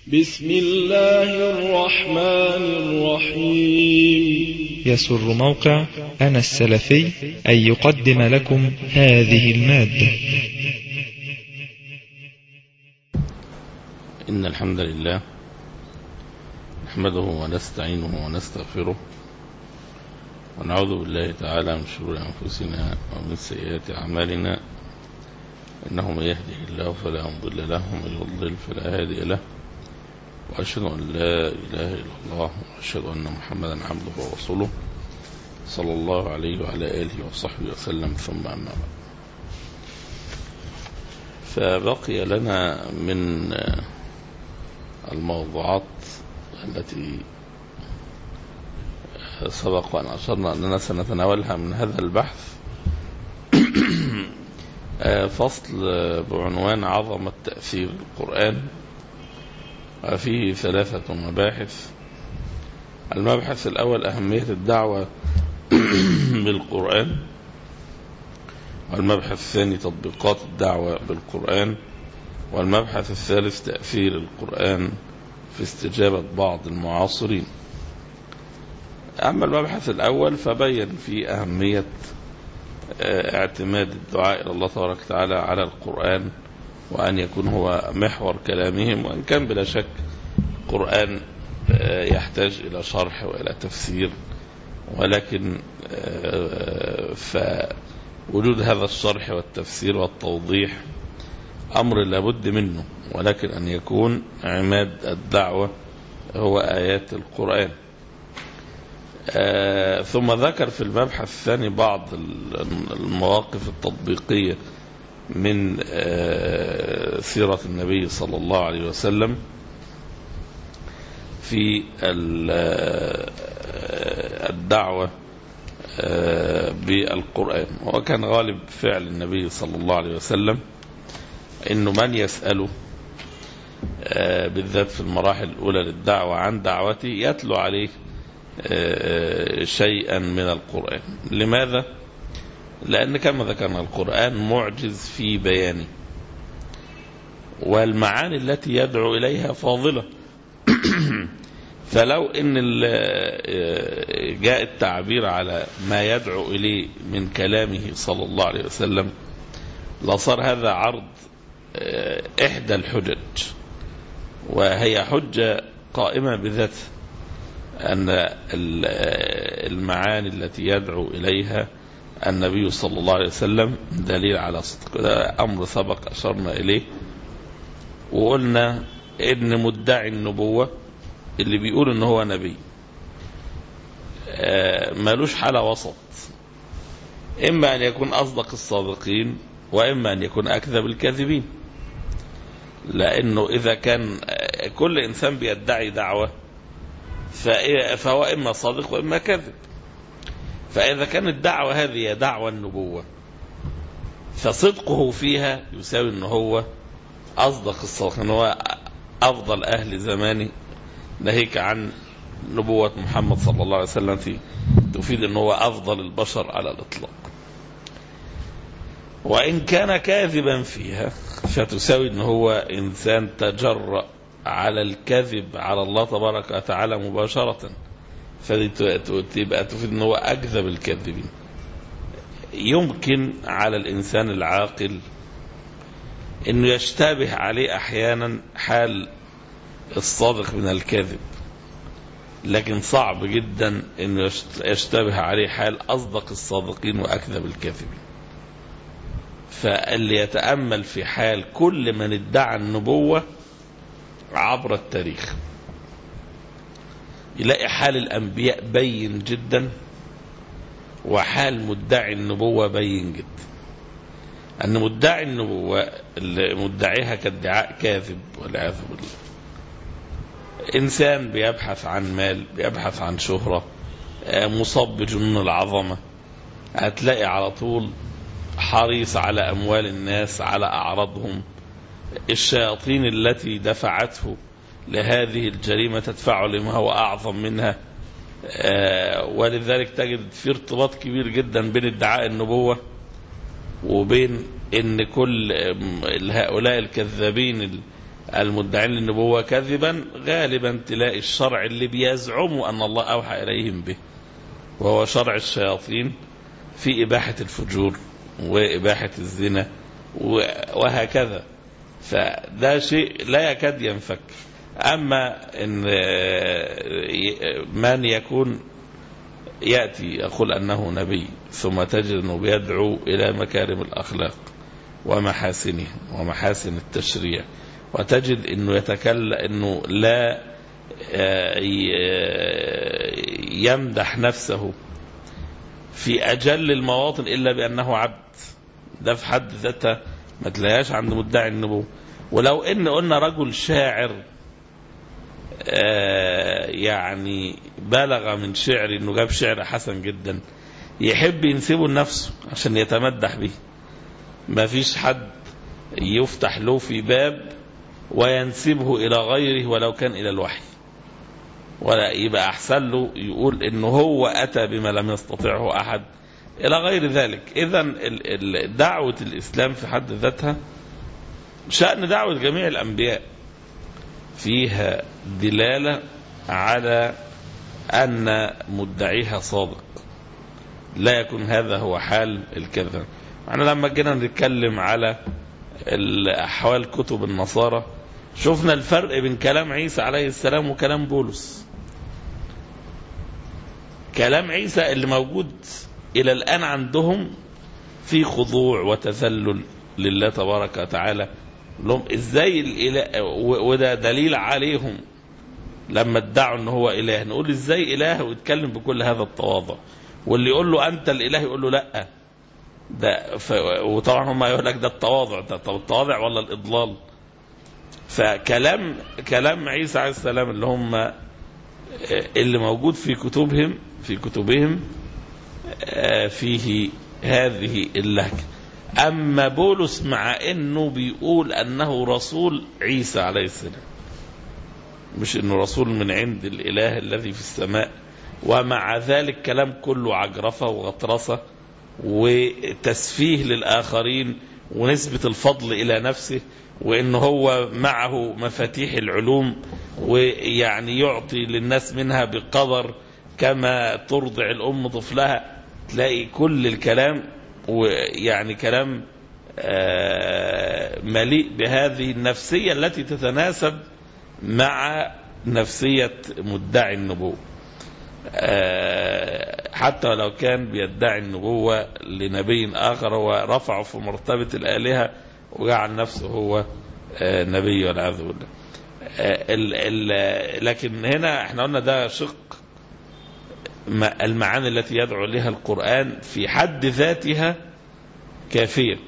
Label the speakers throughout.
Speaker 1: بسم الله الرحمن الرحيم
Speaker 2: يسر موقع أنا السلفي أن يقدم لكم هذه المادة
Speaker 3: إن الحمد لله نحمده ونستعينه ونستغفره ونعوذ بالله تعالى من شرور أنفسنا ومن سيئات أعمالنا إنه من يهده الله فلا مضل له ومن يضلل فلا هادي له وأشهد أن لا إله إلا الله وأشهد أن محمدا عبده ورسوله صلى الله عليه وعلى آله وصحبه وسلم ثم أما بعد فبقي لنا من الموضوعات التي سبق أن أشرنا أننا سنتناولها من هذا البحث فصل بعنوان عظمة تأثير القرآن وفيه ثلاثة مباحث المبحث الأول أهمية الدعوة بالقرآن والمبحث الثاني تطبيقات الدعوة بالقرآن والمبحث الثالث تأثير القرآن في استجابة بعض المعاصرين أما المبحث الأول فبين في أهمية اعتماد الدعاء إلى الله تبارك وتعالى على القرآن وأن يكون هو محور كلامهم وإن كان بلا شك القرآن يحتاج إلى شرح وإلى تفسير ولكن فوجود هذا الشرح والتفسير والتوضيح أمر لابد منه ولكن أن يكون عماد الدعوة هو آيات القرآن آه ثم ذكر في المبحث الثاني بعض المواقف التطبيقية من آه سيرة النبي صلى الله عليه وسلم في الدعوة آه بالقرآن وكان غالب فعل النبي صلى الله عليه وسلم انه من يسأله بالذات في المراحل الأولى للدعوة عن دعوته يتلو عليه شيئا من القرآن لماذا؟ لأن كما ذكرنا القرآن معجز في بيانه والمعاني التي يدعو إليها فاضلة فلو ان جاء التعبير على ما يدعو إليه من كلامه صلى الله عليه وسلم لصار هذا عرض إحدى الحجج وهي حجة قائمة بذاتها أن المعاني التي يدعو إليها النبي صلى الله عليه وسلم دليل على صدق ده أمر سبق أشرنا إليه وقلنا إن مدعي النبوة اللي بيقول إن هو نبي مالوش حالة وسط إما أن يكون أصدق الصادقين وإما أن يكون أكذب الكاذبين لأنه إذا كان كل إنسان بيدعي دعوة فهو إما صادق وإما كاذب فإذا كانت الدعوة هذه دعوة النبوة فصدقه فيها يساوي أنه هو أصدق الصادق أنه هو أفضل أهل زمانه ناهيك عن نبوة محمد صلى الله عليه وسلم في تفيد أنه هو أفضل البشر على الإطلاق وإن كان كاذبا فيها فتساوي أنه هو إنسان تجرأ على الكذب على الله تبارك وتعالى مباشرة فتبقى تفيد أنه هو أكذب الكاذبين يمكن على الإنسان العاقل أنه يشتبه عليه أحيانا حال الصادق من الكذب لكن صعب جدا أنه يشتبه عليه حال أصدق الصادقين وأكذب الكاذبين فاللي يتأمل في حال كل من ادعى النبوة عبر التاريخ يلاقي حال الأنبياء بين جدا وحال مدعي النبوة بين جدا أن مدعي النبوة اللي مدعيها كادعاء كاذب والعياذ بالله إنسان بيبحث عن مال بيبحث عن شهرة مصاب بجنون العظمة هتلاقي على طول حريص على أموال الناس على أعراضهم الشياطين التي دفعته لهذه الجريمة تدفعه لما هو أعظم منها ولذلك تجد في ارتباط كبير جدا بين ادعاء النبوة وبين ان كل هؤلاء الكذابين المدعين للنبوة كذبا غالبا تلاقي الشرع اللي بيزعموا أن الله أوحى إليهم به وهو شرع الشياطين في إباحة الفجور وإباحة الزنا وهكذا فده شيء لا يكاد ينفك أما إن من يكون يأتي يقول أنه نبي ثم تجد أنه بيدعو إلى مكارم الأخلاق ومحاسنها ومحاسن التشريع وتجد أنه يتكلم أنه لا يمدح نفسه في أجل المواطن إلا بأنه عبد ده في حد ذاته ما تلاقيهاش عند مدعي النبوة ولو ان قلنا رجل شاعر آه يعني بلغ من شعر انه جاب شعر حسن جدا يحب ينسبه لنفسه عشان يتمدح به ما فيش حد يفتح له في باب وينسبه الى غيره ولو كان الى الوحي ولا يبقى احسن له يقول انه هو اتى بما لم يستطعه احد الى غير ذلك اذا دعوه الاسلام في حد ذاتها شأن دعوة جميع الأنبياء فيها دلالة على أن مدعيها صادق لا يكون هذا هو حال الكذب احنا لما جينا نتكلم على أحوال كتب النصارى شفنا الفرق بين كلام عيسى عليه السلام وكلام بولس كلام عيسى اللي موجود إلى الآن عندهم في خضوع وتذلل لله تبارك وتعالى لهم ازاي الاله وده دليل عليهم لما ادعوا ان هو اله نقول ازاي اله ويتكلم بكل هذا التواضع واللي يقول له انت الاله يقول له لا ده ف... وطبعا هم يقول لك ده التواضع ده طب التواضع ولا الاضلال فكلام كلام عيسى عليه السلام اللي هم اللي موجود في كتبهم في كتبهم فيه هذه اللهجه أما بولس مع أنه بيقول أنه رسول عيسى عليه السلام مش أنه رسول من عند الإله الذي في السماء ومع ذلك كلام كله عجرفة وغطرسة وتسفيه للآخرين ونسبة الفضل إلى نفسه وأن هو معه مفاتيح العلوم ويعني يعطي للناس منها بقدر كما ترضع الأم طفلها تلاقي كل الكلام ويعني كلام مليء بهذه النفسية التي تتناسب مع نفسية مدعي النبوة حتى ولو كان بيدعي النبوة لنبي آخر هو رفعه في مرتبة الآلهة وجعل نفسه هو نبي والعياذ بالله لكن هنا احنا قلنا ده شق المعاني التي يدعو لها القرآن في حد ذاتها كافية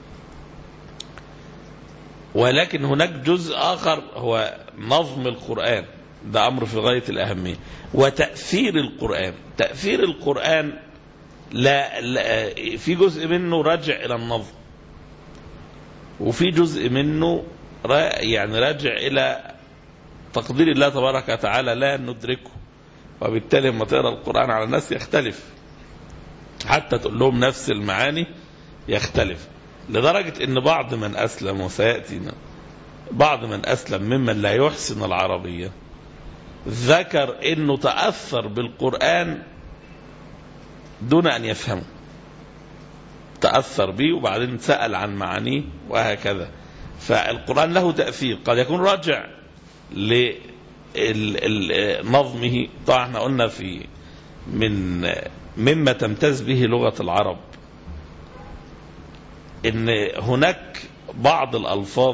Speaker 3: ولكن هناك جزء آخر هو نظم القرآن ده أمر في غاية الأهمية وتأثير القرآن تأثير القرآن لا, لا في جزء منه راجع إلى النظم وفي جزء منه يعني راجع إلى تقدير الله تبارك وتعالى لا ندركه وبالتالي لما تقرا القرآن على الناس يختلف حتى تقول لهم نفس المعاني يختلف لدرجة ان بعض من اسلم وسيأتي بعض من اسلم ممن لا يحسن العربية ذكر انه تأثر بالقرآن دون ان يفهمه تأثر به وبعدين سأل عن معانيه وهكذا فالقرآن له تأثير قد يكون راجع لنظمه طبعا احنا قلنا في من مما تمتاز به لغة العرب ان هناك بعض الالفاظ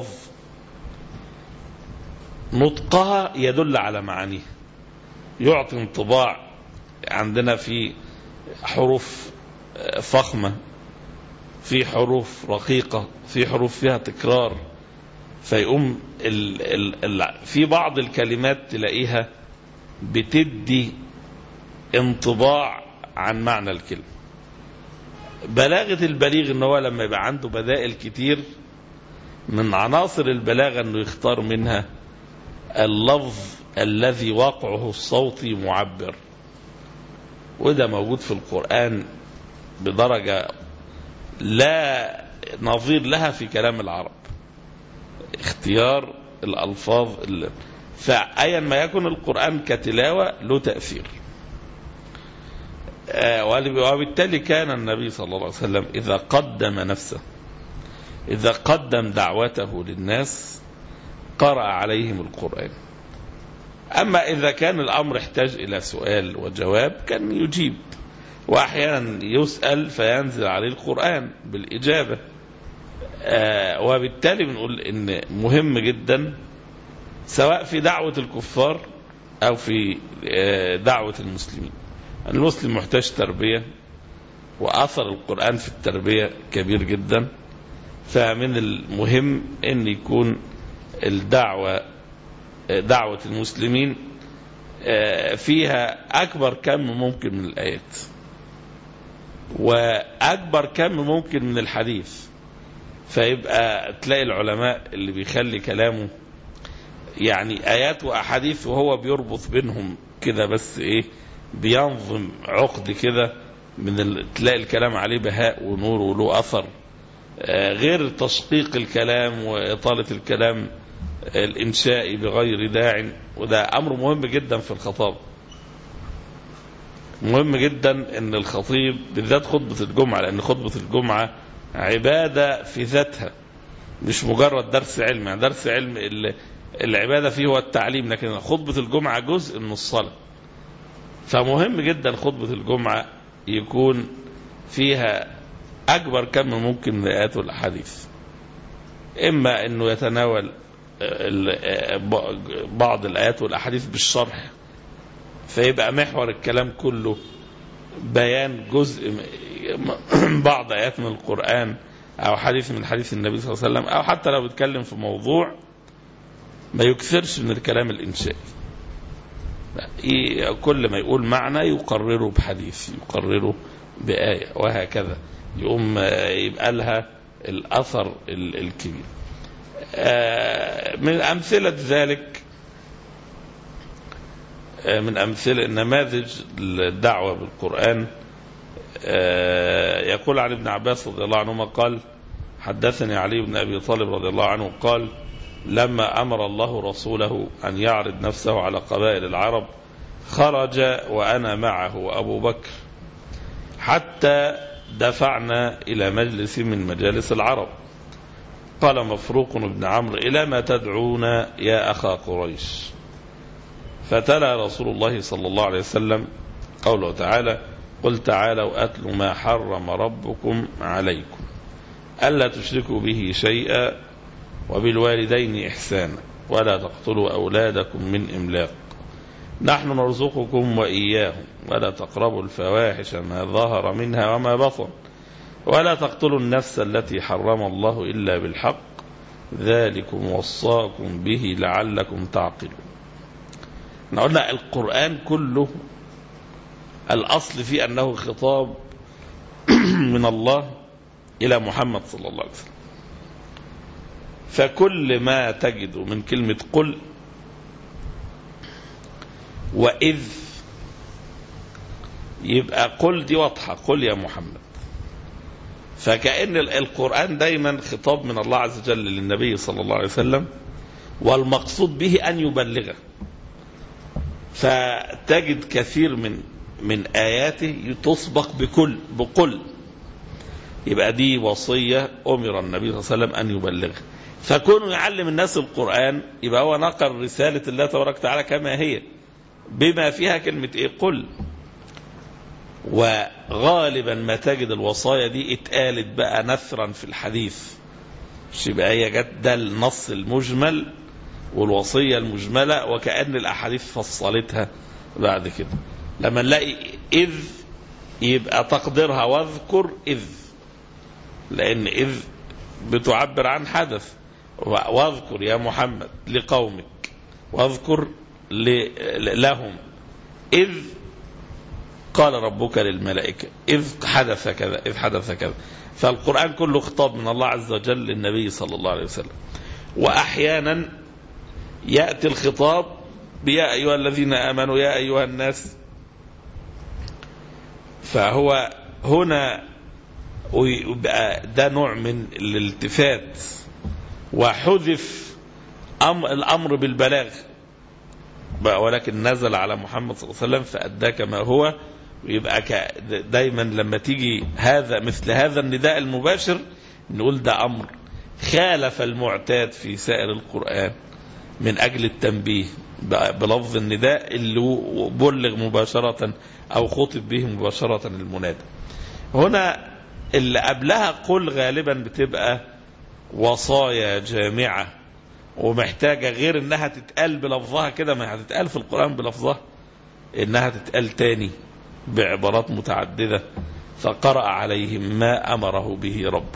Speaker 3: نطقها يدل على معانيها يعطي انطباع عندنا في حروف فخمة في حروف رقيقة في حروف فيها تكرار فيقوم ال ال ال في بعض الكلمات تلاقيها بتدي انطباع عن معنى الكلمة بلاغة البليغ ان هو لما يبقى عنده بدائل كتير من عناصر البلاغة انه يختار منها اللفظ الذي وقعه الصوتي معبر وده موجود في القرآن بدرجة لا نظير لها في كلام العرب اختيار الألفاظ اللي فأيا ما يكن القرآن كتلاوة له تأثير آه، وبالتالي كان النبي صلى الله عليه وسلم إذا قدم نفسه إذا قدم دعوته للناس قرأ عليهم القرآن أما إذا كان الأمر احتاج إلى سؤال وجواب كان يجيب وأحيانا يسأل فينزل عليه القرآن بالإجابة آه وبالتالي بنقول إن مهم جدا سواء في دعوة الكفار أو في آه دعوة المسلمين المسلم محتاج تربية وأثر القرآن في التربية كبير جدا فمن المهم أن يكون الدعوة دعوة المسلمين فيها أكبر كم ممكن من الآيات وأكبر كم ممكن من الحديث فيبقى تلاقي العلماء اللي بيخلي كلامه يعني آيات وأحاديث وهو بيربط بينهم كده بس إيه بينظم عقد كده من ال... تلاقي الكلام عليه بهاء ونور وله أثر غير تشقيق الكلام وإطالة الكلام الإنشائي بغير داع وده أمر مهم جدا في الخطاب مهم جدا ان الخطيب بالذات خطبة الجمعة لأن خطبة الجمعة عبادة في ذاتها مش مجرد درس علم يعني درس علم العبادة فيه هو التعليم لكن خطبة الجمعة جزء من الصلاة فمهم جدا خطبة الجمعة يكون فيها أكبر كم ممكن من الآيات والأحاديث إما أنه يتناول بعض الآيات والأحاديث بالشرح فيبقى محور الكلام كله بيان جزء بعض آيات من القرآن أو حديث من حديث النبي صلى الله عليه وسلم أو حتى لو بيتكلم في موضوع ما يكثرش من الكلام الإنشائي كل ما يقول معنى يقرره بحديث يقرره بآية وهكذا يقوم يبقى لها الأثر الكبير من أمثلة ذلك من أمثلة نماذج الدعوة بالقرآن يقول عن ابن عباس رضي الله عنهما قال حدثني علي بن أبي طالب رضي الله عنه قال لما أمر الله رسوله أن يعرض نفسه على قبائل العرب خرج وأنا معه وأبو بكر حتى دفعنا إلى مجلس من مجالس العرب قال مفروق بن عمرو إلى ما تدعونا يا أخا قريش فتلا رسول الله صلى الله عليه وسلم قوله تعالى قل تعالوا أتل ما حرم ربكم عليكم ألا تشركوا به شيئا وبالوالدين إحسانا ولا تقتلوا أولادكم من إملاق نحن نرزقكم وإياهم ولا تقربوا الفواحش ما ظهر منها وما بطن ولا تقتلوا النفس التي حرم الله إلا بالحق ذلكم وصاكم به لعلكم تعقلون احنا قلنا القرآن كله الأصل فيه أنه خطاب من الله إلى محمد صلى الله عليه وسلم فكل ما تجد من كلمة قل وإذ يبقى قل دي واضحة قل يا محمد فكأن القرآن دايما خطاب من الله عز وجل للنبي صلى الله عليه وسلم والمقصود به أن يبلغه فتجد كثير من من آياته تسبق بكل بقل يبقى دي وصية أمر النبي صلى الله عليه وسلم أن يبلغها فكونه يعلم الناس القرآن يبقى هو نقل رسالة الله تبارك وتعالى كما هي بما فيها كلمة إيه قل وغالبا ما تجد الوصايا دي اتقالت بقى نثرا في الحديث مش يبقى هي جت ده النص المجمل والوصية المجملة وكأن الأحاديث فصلتها بعد كده لما نلاقي إذ يبقى تقديرها واذكر إذ لأن إذ بتعبر عن حدث واذكر يا محمد لقومك واذكر لهم إذ قال ربك للملائكة إذ حدث كذا إذ حدث كذا فالقرآن كله خطاب من الله عز وجل للنبي صلى الله عليه وسلم وأحيانا يأتي الخطاب يا أيها الذين آمنوا يا أيها الناس فهو هنا ده نوع من الالتفات وحذف أم الأمر بالبلاغ بقى ولكن نزل على محمد صلى الله عليه وسلم فأدى كما هو ويبقى ك- دايما لما تيجي هذا مثل هذا النداء المباشر نقول ده أمر خالف المعتاد في سائر القرآن من أجل التنبيه ب- بلفظ النداء اللي هو بلغ مباشرة أو خطب به مباشرة المنادى هنا اللي قبلها قل غالبا بتبقى وصايا جامعة ومحتاجة غير انها تتقال بلفظها كده ما هتتقال في القرآن بلفظها انها تتقال تاني بعبارات متعددة فقرأ عليهم ما أمره به رب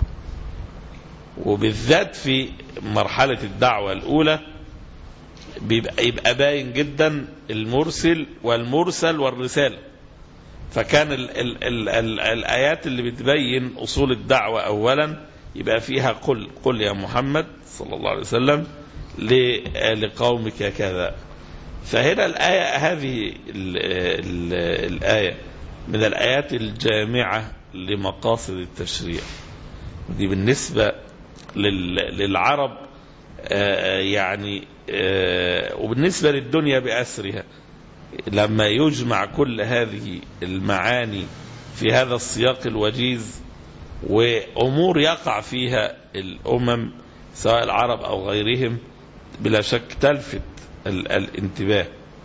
Speaker 3: وبالذات في مرحلة الدعوة الأولى بيبقى يبقى باين جدا المرسل والمرسل والرسالة فكان ال ال ال ال الآيات اللي بتبين أصول الدعوة أولا يبقى فيها قل قل يا محمد صلى الله عليه وسلم ل- لقومك كذا فهنا الآية هذه ال ال الآية من الآيات الجامعة لمقاصد التشريع دي بالنسبة لل للعرب آه، يعني آه، وبالنسبة للدنيا بأسرها لما يجمع كل هذه المعاني في هذا السياق الوجيز وأمور يقع فيها الأمم سواء العرب أو غيرهم بلا شك تلفت ال- الانتباه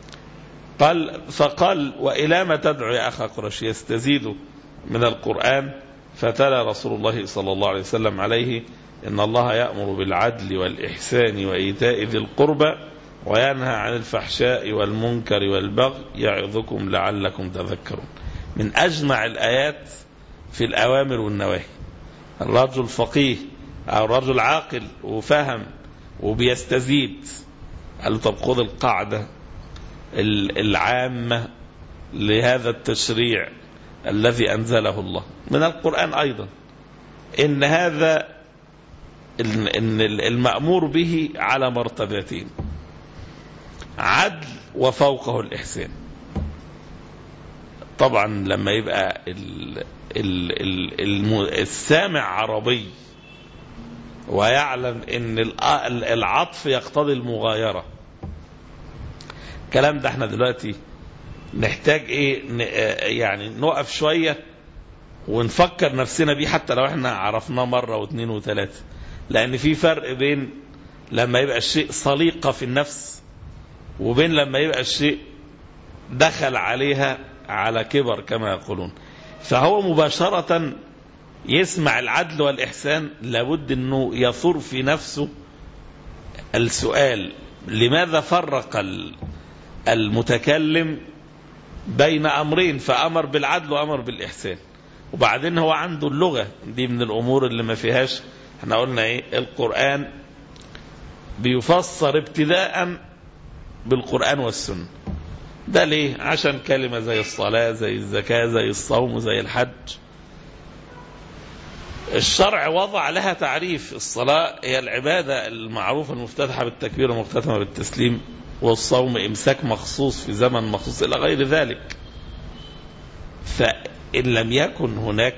Speaker 3: قال فقال وإلى ما تدعو يا أخا قرش يستزيد من القرآن فتلا رسول الله صلى الله عليه وسلم عليه إن الله يأمر بالعدل والإحسان وإيتاء ذي القربى وينهى عن الفحشاء والمنكر والبغي يعظكم لعلكم تذكرون من أجمع الآيات في الأوامر والنواهي الرجل فقيه أو رجل عاقل وفهم وبيستزيد قال له طب خذ القاعدة ال- العامة لهذا التشريع الذي أنزله الله من القرآن أيضا إن هذا إن إن المأمور به على مرتبتين عدل وفوقه الإحسان طبعا لما يبقى ال ال ال الم- السامع عربي ويعلم ان الع- العطف يقتضي المغايره الكلام ده احنا دلوقتي نحتاج ايه ن- آه يعني نقف شويه ونفكر نفسنا بيه حتى لو احنا عرفناه مره واثنين وثلاثه لان في فرق بين لما يبقى الشيء صليقه في النفس وبين لما يبقى الشيء دخل عليها على كبر كما يقولون فهو مباشره يسمع العدل والإحسان لابد أنه يثور في نفسه السؤال لماذا فرق ال- المتكلم بين أمرين فأمر بالعدل وأمر بالإحسان وبعدين هو عنده اللغة دي من الأمور اللي ما فيهاش احنا قلنا ايه القرآن بيفسر ابتداء بالقرآن والسنة ده ليه عشان كلمة زي الصلاة زي الزكاة زي الصوم زي الحج الشرع وضع لها تعريف الصلاة هي العبادة المعروفة المفتتحة بالتكبير ومختتمة بالتسليم والصوم إمساك مخصوص في زمن مخصوص إلى غير ذلك فإن لم يكن هناك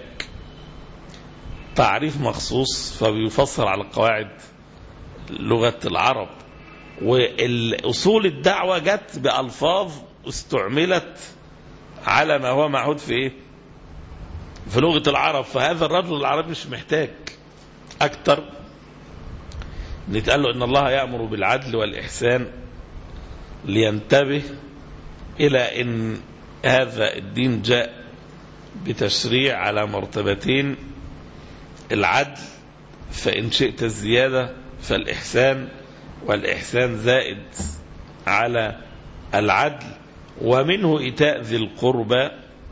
Speaker 3: تعريف مخصوص فبيفسر على قواعد لغة العرب والأصول الدعوة جت بألفاظ استعملت على ما هو معهود في إيه؟ في لغة العرب فهذا الرجل العربي مش محتاج أكتر نتقال له إن الله يأمر بالعدل والإحسان لينتبه إلى أن هذا الدين جاء بتشريع على مرتبتين العدل فإن شئت الزيادة فالإحسان والإحسان زائد على العدل ومنه إيتاء ذي القربى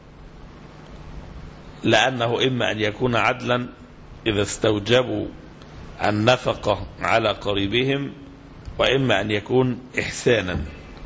Speaker 3: لأنه إما أن يكون عدلا إذا استوجبوا النفقة على قريبهم وإما أن يكون إحسانا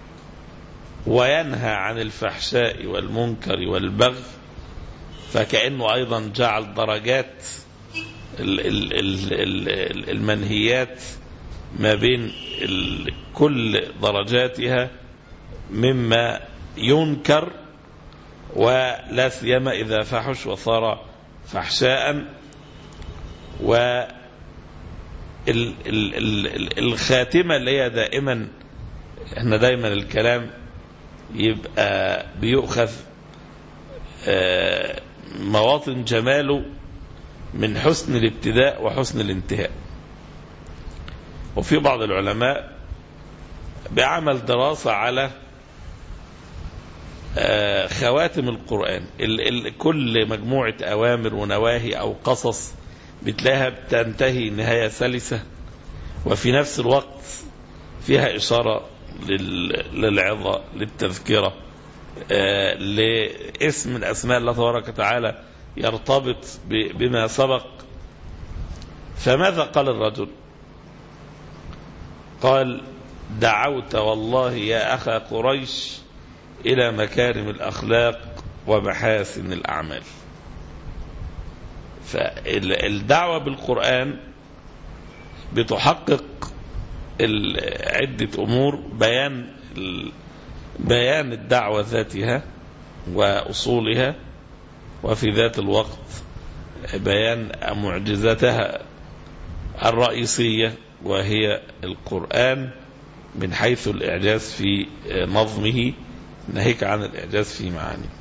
Speaker 3: وينهى عن الفحشاء والمنكر والبغي فكأنه أيضا جعل درجات ال- ال- ال- ال- المنهيات ما بين ال- كل درجاتها مما ينكر ولا سيما إذا فحش وصار فحشاء ال ال ال الخاتمة اللي هي دائما احنا دايما الكلام يبقى بيؤخذ آه، مواطن جماله من حسن الابتداء وحسن الانتهاء وفي بعض العلماء بعمل دراسة على آه، خواتم القرآن ال ال كل مجموعة أوامر ونواهي أو قصص بتلاقيها بتنتهي نهاية سلسة وفي نفس الوقت فيها إشارة لل- للعظة للتذكرة آه، لاسم من أسماء الله تبارك وتعالى يرتبط ب- بما سبق فماذا قال الرجل قال دعوت والله يا أخا قريش إلى مكارم الأخلاق ومحاسن الأعمال فالدعوة بالقرآن بتحقق ال- عدة أمور بيان ال- بيان الدعوة ذاتها وأصولها وفي ذات الوقت بيان معجزتها الرئيسية وهي القرآن من حيث الإعجاز في نظمه ناهيك عن الإعجاز في معانيه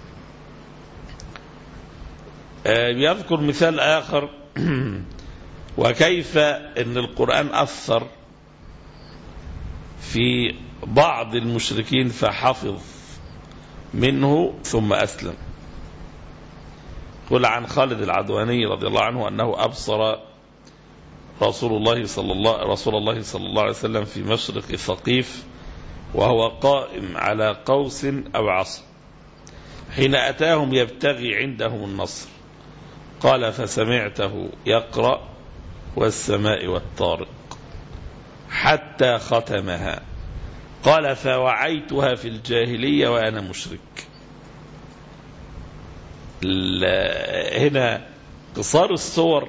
Speaker 3: آه، يذكر مثال آخر وكيف أن القرآن أثر في بعض المشركين فحفظ منه ثم أسلم قل عن خالد العدواني رضي الله عنه أنه أبصر رسول الله صلى الله رسول الله صلى الله عليه وسلم في مشرق ثقيف وهو قائم على قوس أو عصا حين أتاهم يبتغي عندهم النصر قال فسمعته يقرأ والسماء والطارق حتى ختمها قال فوعيتها في الجاهلية وأنا مشرك ال- هنا قصار الصور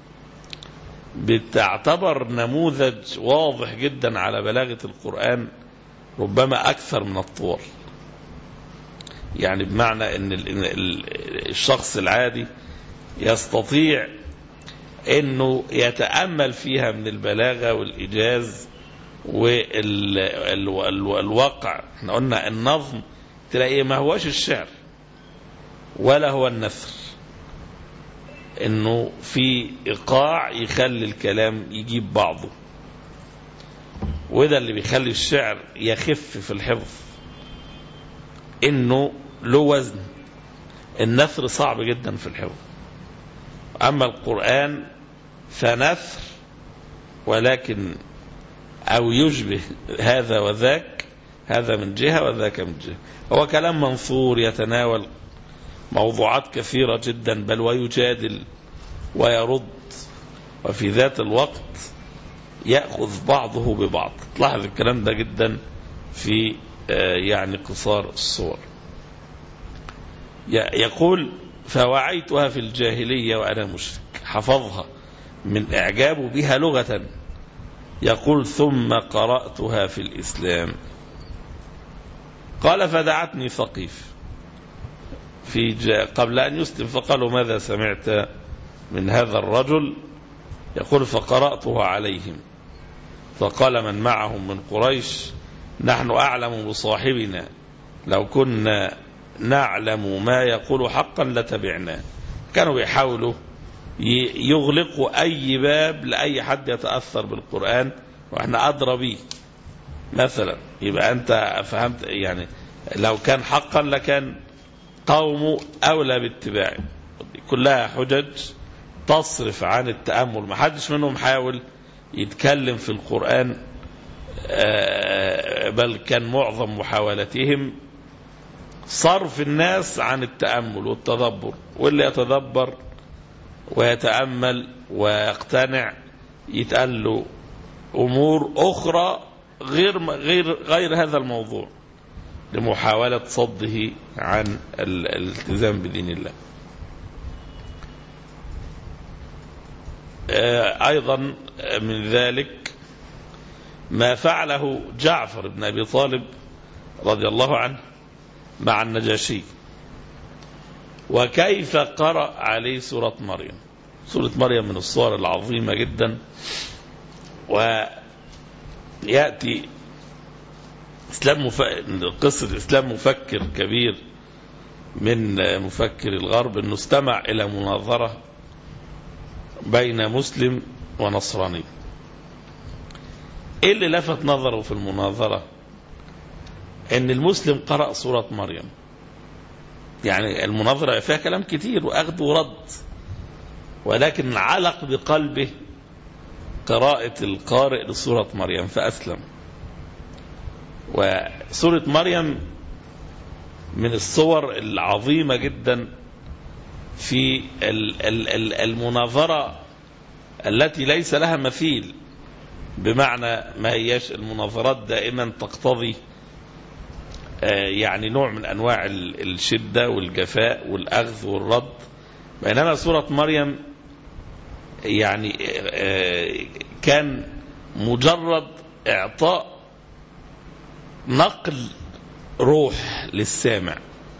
Speaker 3: بتعتبر نموذج واضح جدا على بلاغة القرآن ربما أكثر من الطول يعني بمعنى أن ال- إن ال- الشخص العادي يستطيع أنه يتأمل فيها من البلاغة والإيجاز والواقع احنا قلنا النظم تلاقيه ما هوش الشعر ولا هو النثر انه في ايقاع يخلي الكلام يجيب بعضه وده اللي بيخلي الشعر يخف في الحفظ انه له وزن النثر صعب جدا في الحفظ اما القران فنثر ولكن او يشبه هذا وذاك هذا من جهه وذاك من جهه هو كلام منثور يتناول موضوعات كثيره جدا بل ويجادل ويرد وفي ذات الوقت ياخذ بعضه ببعض تلاحظ الكلام ده جدا في آه، يعني قصار الصور ي- يقول فوعيتها في الجاهليه وانا مشرك حفظها من اعجابه بها لغه يقول ثم قرأتها في الإسلام قال فدعتني ثقيف في جاء قبل أن يسلم فقالوا ماذا سمعت من هذا الرجل يقول فقرأته عليهم فقال من معهم من قريش نحن أعلم بصاحبنا لو كنا نعلم ما يقول حقا لتبعناه كانوا بيحاولوا ي- يغلقوا أي باب لأي حد يتأثر بالقرآن وإحنا أدرى به مثلا يبقى أنت فهمت يعني لو كان حقا لكان قومه أولى باتباعه كلها حجج تصرف عن التأمل ما حدش منهم حاول يتكلم في القرآن آه، بل كان معظم محاولتهم صرف الناس عن التأمل والتدبر واللي يتدبر ويتأمل ويقتنع يتقال له أمور أخرى غير غير غير هذا الموضوع لمحاولة صده عن ال- الالتزام بدين الله. آه، أيضا من ذلك ما فعله جعفر بن أبي طالب رضي الله عنه مع النجاشي وكيف قرأ عليه سورة مريم سورة مريم من الصور العظيمة جدا ويأتي إسلام مف... قصة إسلام مفكر كبير من مفكر الغرب أنه استمع إلى مناظرة بين مسلم ونصراني ايه اللي لفت نظره في المناظرة ان المسلم قرأ سورة مريم يعني المناظرة فيها كلام كتير واخذ ورد ولكن علق بقلبه قراءة القارئ لسورة مريم فأسلم وسورة مريم من الصور العظيمة جدا في المناظرة التي ليس لها مثيل بمعنى ما هياش المناظرات دائما تقتضي يعني نوع من انواع الشده والجفاء والاخذ والرد بينما سوره مريم يعني كان مجرد اعطاء نقل روح للسامع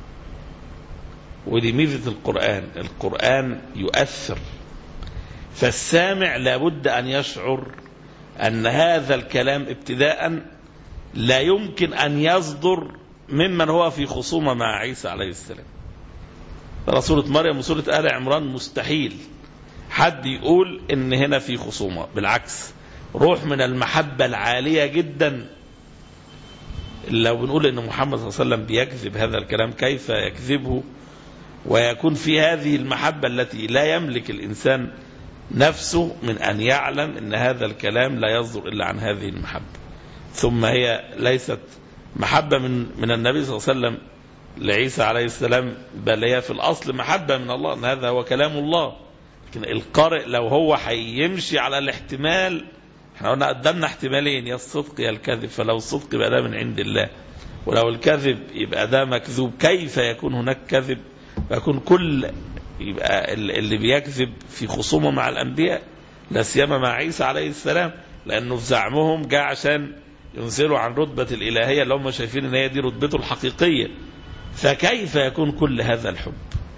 Speaker 3: ودي ميزه القران القران يؤثر فالسامع لابد ان يشعر أن هذا الكلام ابتداء لا يمكن أن يصدر ممن هو في خصومة مع عيسى عليه السلام سورة مريم وسورة آل عمران مستحيل حد يقول إن هنا في خصومة بالعكس روح من المحبة العالية جدا لو بنقول إن محمد صلى الله عليه وسلم بيكذب هذا الكلام كيف يكذبه ويكون في هذه المحبة التي لا يملك الإنسان نفسه من أن يعلم أن هذا الكلام لا يصدر إلا عن هذه المحبة ثم هي ليست محبة من, من النبي صلى الله عليه وسلم لعيسى عليه السلام بل هي في الأصل محبة من الله أن هذا هو كلام الله لكن القارئ لو هو هيمشي على الاحتمال احنا قلنا قدامنا احتمالين يا الصدق يا الكذب فلو الصدق يبقى ده من عند الله ولو الكذب يبقى ده مكذوب كيف يكون هناك كذب فيكون كل يبقى اللي بيكذب في خصومه مع الانبياء لا سيما مع عيسى عليه السلام لانه في زعمهم جاء عشان ينزلوا عن رتبه الالهيه اللي هم شايفين ان هي دي رتبته الحقيقيه فكيف يكون كل هذا الحب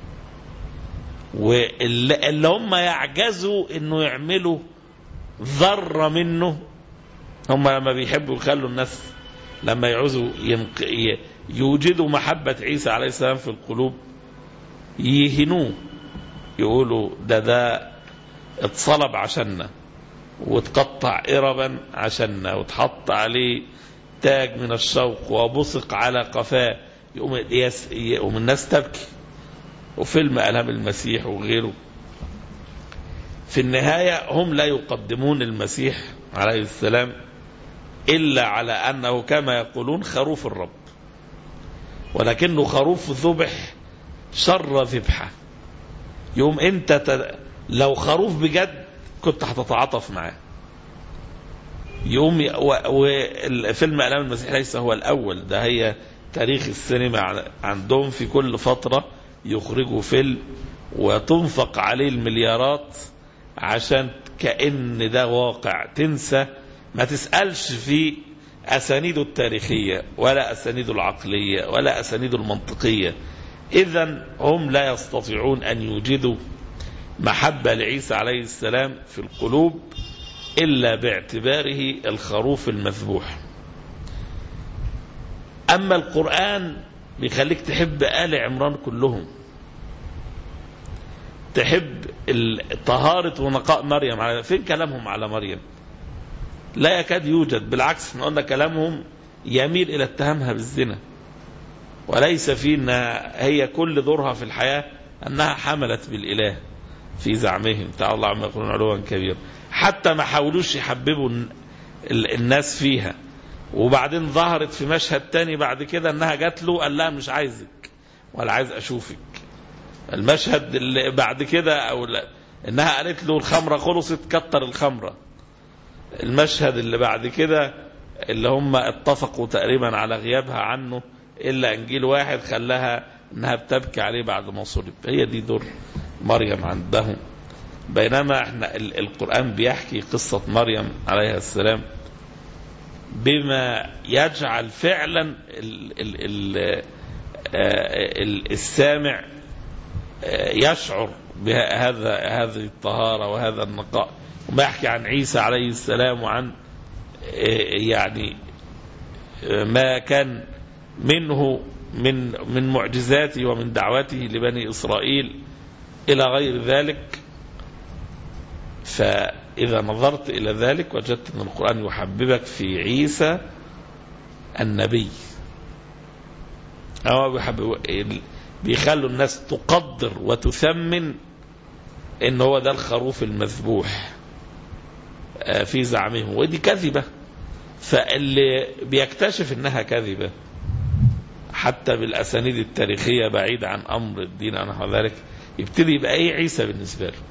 Speaker 3: واللي هم يعجزوا انه يعملوا ذره منه هم لما بيحبوا يخلوا الناس لما يعوزوا ينق... يوجدوا محبه عيسى عليه السلام في القلوب يهنوه يقولوا ده ده اتصلب عشاننا وتقطع إربا عشاننا وتحط عليه تاج من الشوق وبصق على قفاه يقوم, يس يقوم الناس تبكي وفيلم ألام المسيح وغيره في النهاية هم لا يقدمون المسيح عليه السلام إلا على أنه كما يقولون خروف الرب ولكنه خروف ذبح شر ذبحة يوم انت ت... لو خروف بجد كنت هتتعاطف معاه يوم وفيلم ألام المسيح ليس هو الأول ده هي تاريخ السينما عندهم في كل فترة يخرجوا فيلم وتنفق عليه المليارات عشان كأن ده واقع تنسى ما تسألش في أسانيده التاريخية ولا أسانيده العقلية ولا أسانيده المنطقية إذا هم لا يستطيعون أن يوجدوا محبة لعيسى عليه السلام في القلوب إلا باعتباره الخروف المذبوح أما القرآن بيخليك تحب آل عمران كلهم تحب طهارة ونقاء مريم على فين كلامهم على مريم لا يكاد يوجد بالعكس احنا قلنا كلامهم يميل إلى اتهامها بالزنا وليس في انها هي كل دورها في الحياة انها حملت بالاله في زعمهم تعالى الله عما يقولون علوا كبيرا حتى ما حاولوش يحببوا الناس فيها وبعدين ظهرت في مشهد تاني بعد كده انها جات له قال لها مش عايزك ولا عايز اشوفك المشهد اللي بعد كده او لا انها قالت له الخمره خلصت كتر الخمره المشهد اللي بعد كده اللي هم اتفقوا تقريبا على غيابها عنه الا انجيل واحد خلاها انها بتبكي عليه بعد ما صلب هي دي دور مريم عندهم بينما احنا القران بيحكي قصه مريم عليها السلام بما يجعل فعلا ال ال ال السامع يشعر بهذا هذه الطهاره وهذا النقاء ما يحكي عن عيسى عليه السلام وعن يعني ما كان منه من من معجزاته ومن دعوته لبني إسرائيل إلى غير ذلك فإذا نظرت إلى ذلك وجدت أن القرآن يحببك في عيسى النبي أو بيحبب بيخلوا الناس تقدر وتثمن ان هو ده الخروف المذبوح في زعمهم ودي كذبة فاللي بيكتشف انها كذبة حتى بالاسانيد التاريخية بعيد عن امر الدين نحو ذلك يبتدي يبقى ايه عيسى بالنسبة له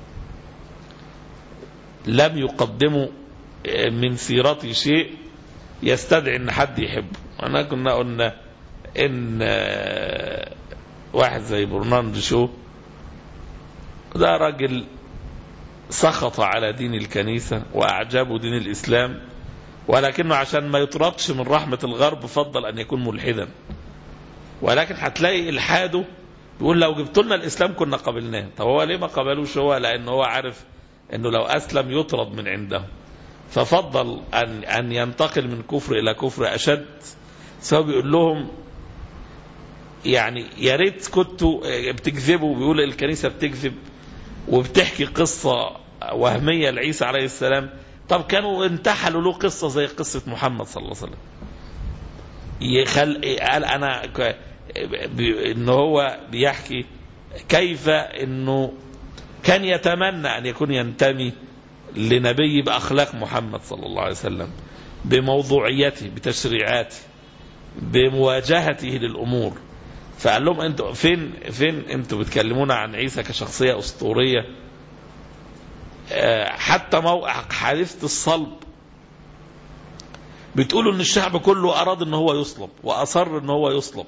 Speaker 3: لم يقدموا من سيرته شيء يستدعي ان حد يحبه انا كنا قلنا ان واحد زي برناند شو ده راجل سخط على دين الكنيسة وأعجبه دين الإسلام ولكنه عشان ما يطردش من رحمة الغرب فضل أن يكون ملحدا ولكن هتلاقي إلحاده بيقول لو جبت لنا الإسلام كنا قبلناه طب هو ليه ما قبلوش هو لأنه هو عارف أنه لو أسلم يطرد من عنده ففضل أن, أن ينتقل من كفر إلى كفر أشد سواء بيقول لهم يعني يا ريت كنتوا بتكذبوا بيقول الكنيسة بتكذب وبتحكي قصة وهمية لعيسى عليه السلام طب كانوا انتحلوا له قصة زي قصة محمد صلى الله عليه وسلم يخل قال أنا ك... إن هو بيحكي كيف إنه كان يتمنى أن يكون ينتمي لنبي بأخلاق محمد صلى الله عليه وسلم بموضوعيته بتشريعاته بمواجهته للأمور فقال لهم انتوا فين فين انتوا بتكلمونا عن عيسى كشخصيه اسطوريه حتى موقع حادثه الصلب بتقولوا ان الشعب كله اراد ان هو يصلب واصر ان هو يصلب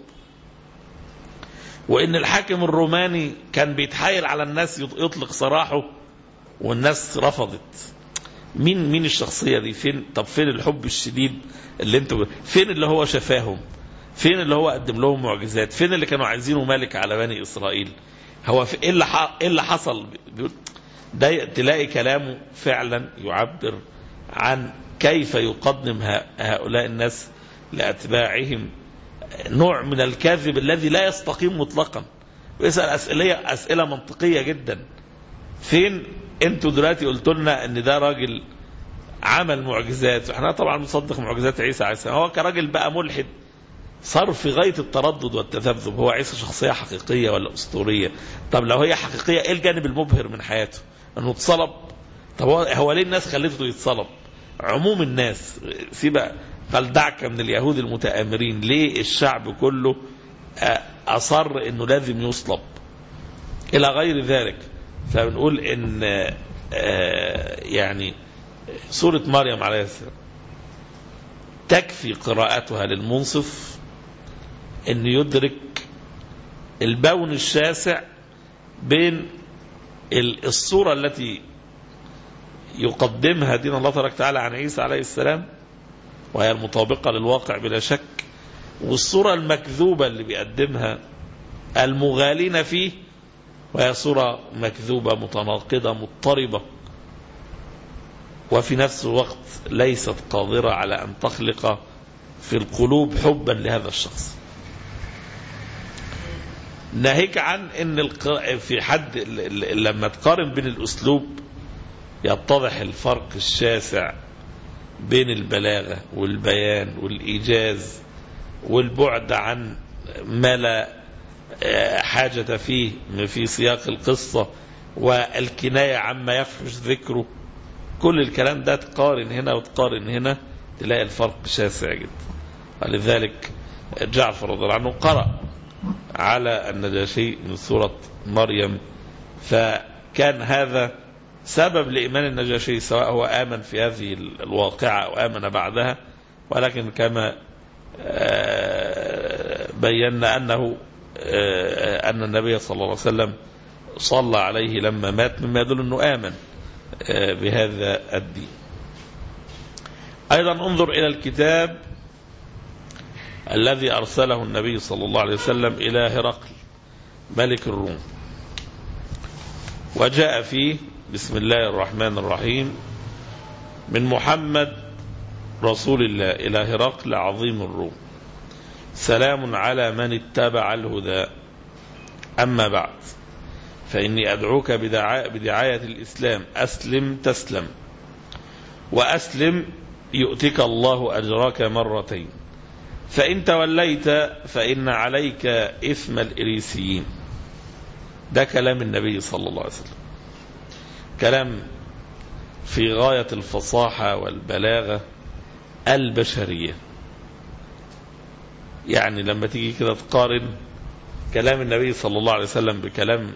Speaker 3: وان الحاكم الروماني كان بيتحايل على الناس يطلق سراحه والناس رفضت مين مين الشخصيه دي فين طب فين الحب الشديد اللي انتوا فين اللي هو شفاهم فين اللي هو قدم لهم معجزات فين اللي كانوا عايزينه ملك على بني اسرائيل هو في ايه اللي ايه اللي حصل بيقول ده تلاقي كلامه فعلا يعبر عن كيف يقدم هؤلاء الناس لاتباعهم نوع من الكذب الذي لا يستقيم مطلقا ويسال اسئله اسئله منطقيه جدا فين انتوا دلوقتي قلتوا لنا ان ده راجل عمل معجزات احنا طبعا نصدق معجزات عيسى عليه السلام هو كراجل بقى ملحد صار في غاية التردد والتذبذب هو عيسى شخصية حقيقية ولا أسطورية طب لو هي حقيقية إيه الجانب المبهر من حياته أنه اتصلب طب هو ليه الناس خلته يتصلب عموم الناس سيبك قال دعك من اليهود المتآمرين ليه الشعب كله أصر أنه لازم يصلب إلى غير ذلك فبنقول أن يعني سورة مريم عليه السلام تكفي قراءتها للمنصف أن يدرك البون الشاسع بين الصورة التي يقدمها دين الله تبارك وتعالى عن عيسى عليه السلام وهي المطابقة للواقع بلا شك والصورة المكذوبة اللي بيقدمها المغالين فيه وهي صورة مكذوبة متناقضة مضطربة وفي نفس الوقت ليست قادرة على أن تخلق في القلوب حبا لهذا الشخص ناهيك عن ان الق... في حد لما تقارن بين الاسلوب يتضح الفرق الشاسع بين البلاغه والبيان والايجاز والبعد عن ما لا حاجه فيه في سياق القصه والكنايه عما يفحش ذكره كل الكلام ده تقارن هنا وتقارن هنا تلاقي الفرق شاسع جدا ولذلك جعفر رضي الله عنه قرأ على النجاشي من سورة مريم فكان هذا سبب لإيمان النجاشي سواء هو آمن في هذه الواقعة أو آمن بعدها ولكن كما بينا أنه أن النبي صلى الله عليه وسلم صلى عليه لما مات مما يدل أنه آمن بهذا الدين أيضا انظر إلى الكتاب الذي أرسله النبي صلى الله عليه وسلم إلى هرقل ملك الروم وجاء فيه بسم الله الرحمن الرحيم من محمد رسول الله إلى هرقل عظيم الروم سلام على من اتبع الهدى أما بعد فإني أدعوك بدعاء بدعاية الإسلام أسلم تسلم وأسلم يؤتك الله أجرك مرتين فإن توليت فإن عليك إثم الإريسيين ده كلام النبي صلى الله عليه وسلم كلام في غاية الفصاحة والبلاغة البشرية يعني لما تيجي كده تقارن كلام النبي صلى الله عليه وسلم بكلام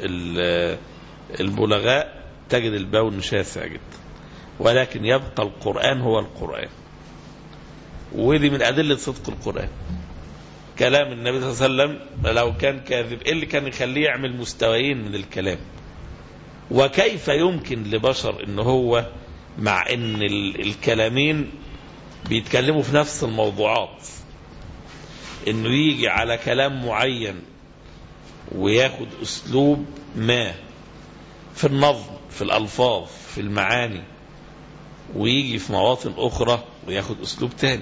Speaker 3: البلغاء تجد البون شاسع جدا ولكن يبقى القرآن هو القرآن ودي من أدلة صدق القرآن كلام النبي صلى الله عليه وسلم لو كان كاذب إيه اللي كان يخليه يعمل مستويين من الكلام وكيف يمكن لبشر ان هو مع ان الكلامين بيتكلموا في نفس الموضوعات انه يجي على كلام معين وياخد اسلوب ما في النظم في الالفاظ في المعاني ويجي في مواطن اخرى وياخد اسلوب تاني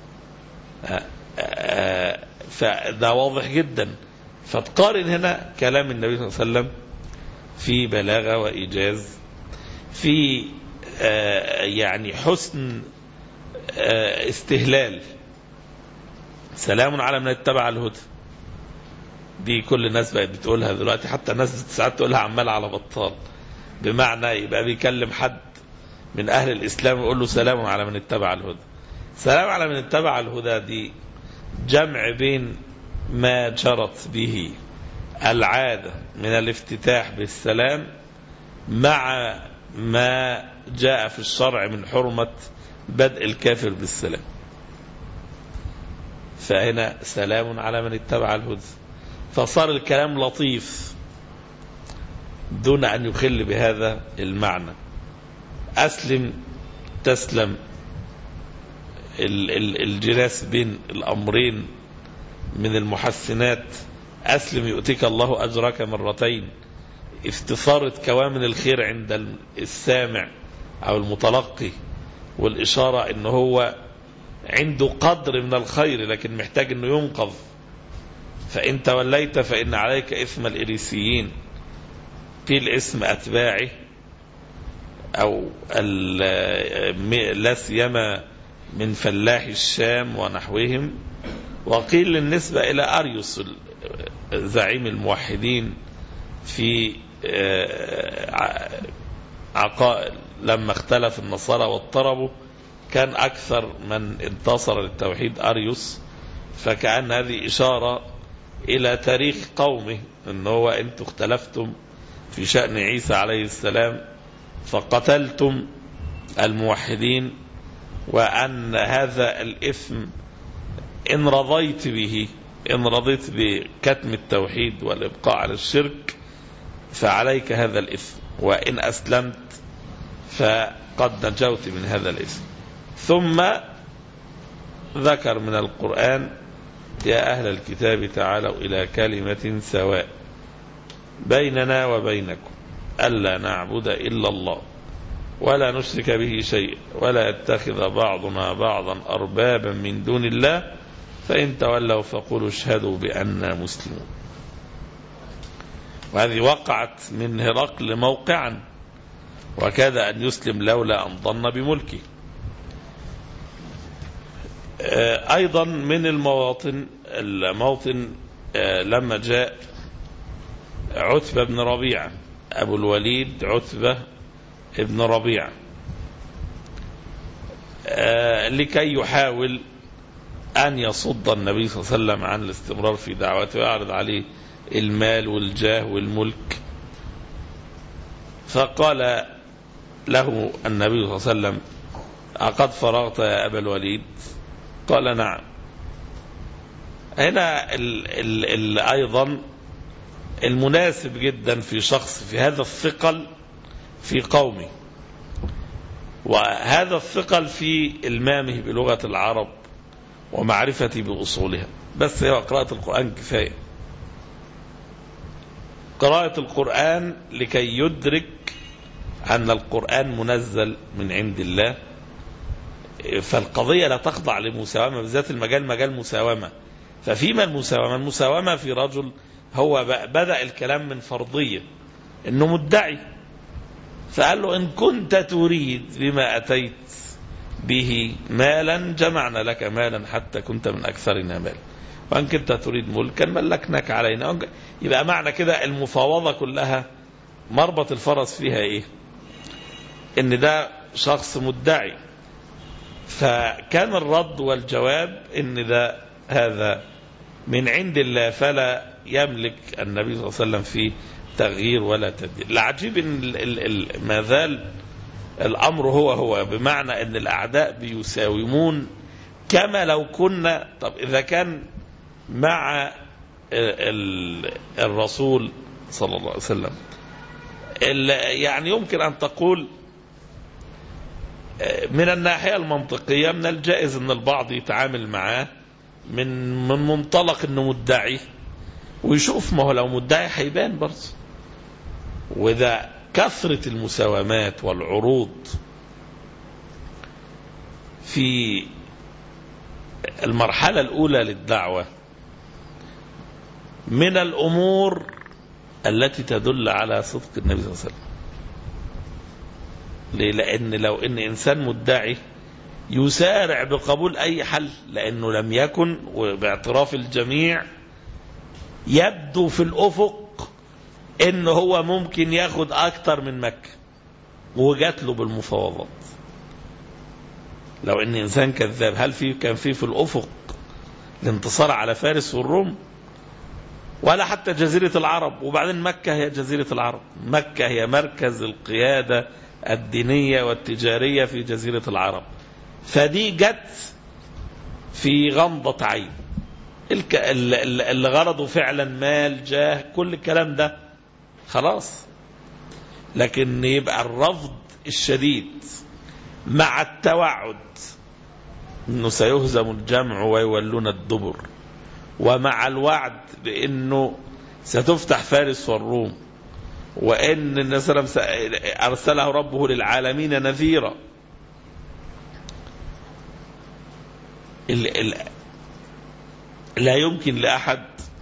Speaker 3: فده واضح جدا فتقارن هنا كلام النبي صلى الله عليه وسلم في بلاغه وايجاز في آه يعني حسن آه استهلال سلام على من اتبع الهدى دي كل الناس بقت بتقولها دلوقتي حتى الناس ساعات تقولها عمال على بطال بمعنى يبقى بيكلم حد من اهل الاسلام يقول له سلام على من اتبع الهدى سلام على من اتبع الهدى دي جمع بين ما جرت به العادة من الافتتاح بالسلام مع ما جاء في الشرع من حرمة بدء الكافر بالسلام فهنا سلام على من اتبع الهدى فصار الكلام لطيف دون أن يخل بهذا المعنى أسلم تسلم الجلاس بين الأمرين من المحسنات أسلم يؤتيك الله أجرك مرتين استثارة كوامن الخير عند السامع أو المتلقي والإشارة أنه هو عنده قدر من الخير لكن محتاج أنه ينقذ فإن توليت فإن عليك إثم الإريسيين قيل اسم أتباعه أو لا سيما من فلاح الشام ونحوهم وقيل بالنسبة إلى أريوس زعيم الموحدين في عقائد لما اختلف النصارى واضطربوا كان أكثر من انتصر للتوحيد أريوس فكأن هذه إشارة إلى تاريخ قومه أن هو أنتم اختلفتم في شأن عيسى عليه السلام فقتلتم الموحدين وأن هذا الإثم إن رضيت به إن رضيت بكتم التوحيد والإبقاء على الشرك فعليك هذا الإثم وإن أسلمت فقد نجوت من هذا الإثم ثم ذكر من القرآن يا أهل الكتاب تعالوا إلى كلمة سواء بيننا وبينكم ألا نعبد إلا الله ولا نشرك به شيئا ولا يتخذ بعضنا بعضا أربابا من دون الله فإن تولوا فقولوا اشهدوا بأننا مسلمون وهذه وقعت من هرقل موقعا وكاد أن يسلم لولا أن ظن بملكه أيضا من المواطن الموطن لما جاء عتبة بن ربيعة أبو الوليد عتبة ابن ربيعة لكي يحاول أن يصد النبي صلى الله عليه وسلم عن الاستمرار في دعوته ويعرض عليه المال والجاه والملك فقال له النبي صلى الله عليه وسلم أقد فرغت يا أبا الوليد قال نعم هنا ال ال ال أيضا المناسب جدا في شخص في هذا الثقل في قومه وهذا الثقل في المامه بلغة العرب ومعرفتي بأصولها بس هي قراءة القرآن كفاية قراءة القرآن لكي يدرك أن القرآن منزل من عند الله فالقضية لا تخضع لمساومة بالذات المجال مجال مساومة ففيما المساومة المساومة في رجل هو بدأ الكلام من فرضية انه مدعي فقال له ان كنت تريد بما اتيت به مالا جمعنا لك مالا حتى كنت من اكثرنا مالا وان كنت تريد ملكا ملكناك علينا يبقى معنى كده المفاوضة كلها مربط الفرس فيها ايه ان ده شخص مدعي فكان الرد والجواب ان ده هذا من عند الله فلا يملك النبي صلى الله عليه وسلم فيه تغيير ولا تبديل العجيب ان ال- ال- ال- ما زال الامر هو هو بمعنى ان الاعداء بيساومون كما لو كنا طب اذا كان مع ال- ال- الرسول صلى الله عليه وسلم ال- يعني يمكن ان تقول من الناحية المنطقية من الجائز ان البعض يتعامل معاه من من منطلق انه مدعي ويشوف ما هو لو مدعي هيبان برضه وده كثرة المساومات والعروض في المرحلة الأولى للدعوة من الأمور التي تدل على صدق النبي صلى الله عليه وسلم ليه؟ لأن لو إن إنسان مدعي يسارع بقبول أي حل لأنه لم يكن وباعتراف الجميع يبدو في الأفق إن هو ممكن ياخد أكتر من مكة وجات له بالمفاوضات لو إن إنسان كذاب هل في كان في في الأفق الانتصار على فارس والروم ولا حتى جزيرة العرب وبعدين مكة هي جزيرة العرب مكة هي مركز القيادة الدينية والتجارية في جزيرة العرب فدي جت في غمضة عين الك... اللي غرضه فعلا مال جاه كل الكلام ده خلاص لكن يبقى الرفض الشديد مع التوعد انه سيهزم الجمع ويولون الدبر ومع الوعد بانه ستفتح فارس والروم وان النبي صلى الله عليه وسلم ارسله ربه للعالمين نذيرا ال ال لا يمكن لاحد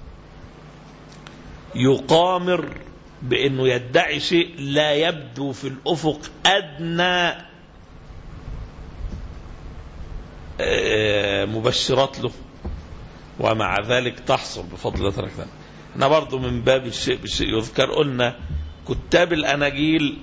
Speaker 3: يقامر بانه يدعي شيء لا يبدو في الافق ادنى مبشرات له ومع ذلك تحصل بفضل الله تبارك وتعالى احنا برضو من باب الشيء بالشيء يذكر قلنا كتاب الاناجيل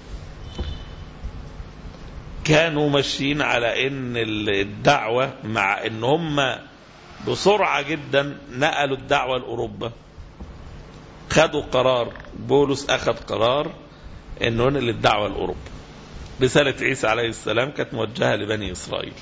Speaker 3: كانوا ماشيين على ان الدعوه مع ان هم بسرعه جدا نقلوا الدعوه لاوروبا خدوا قرار بولس اخذ قرار انه ننقل الدعوه لاوروبا رساله عيسى عليه السلام كانت موجهه لبني اسرائيل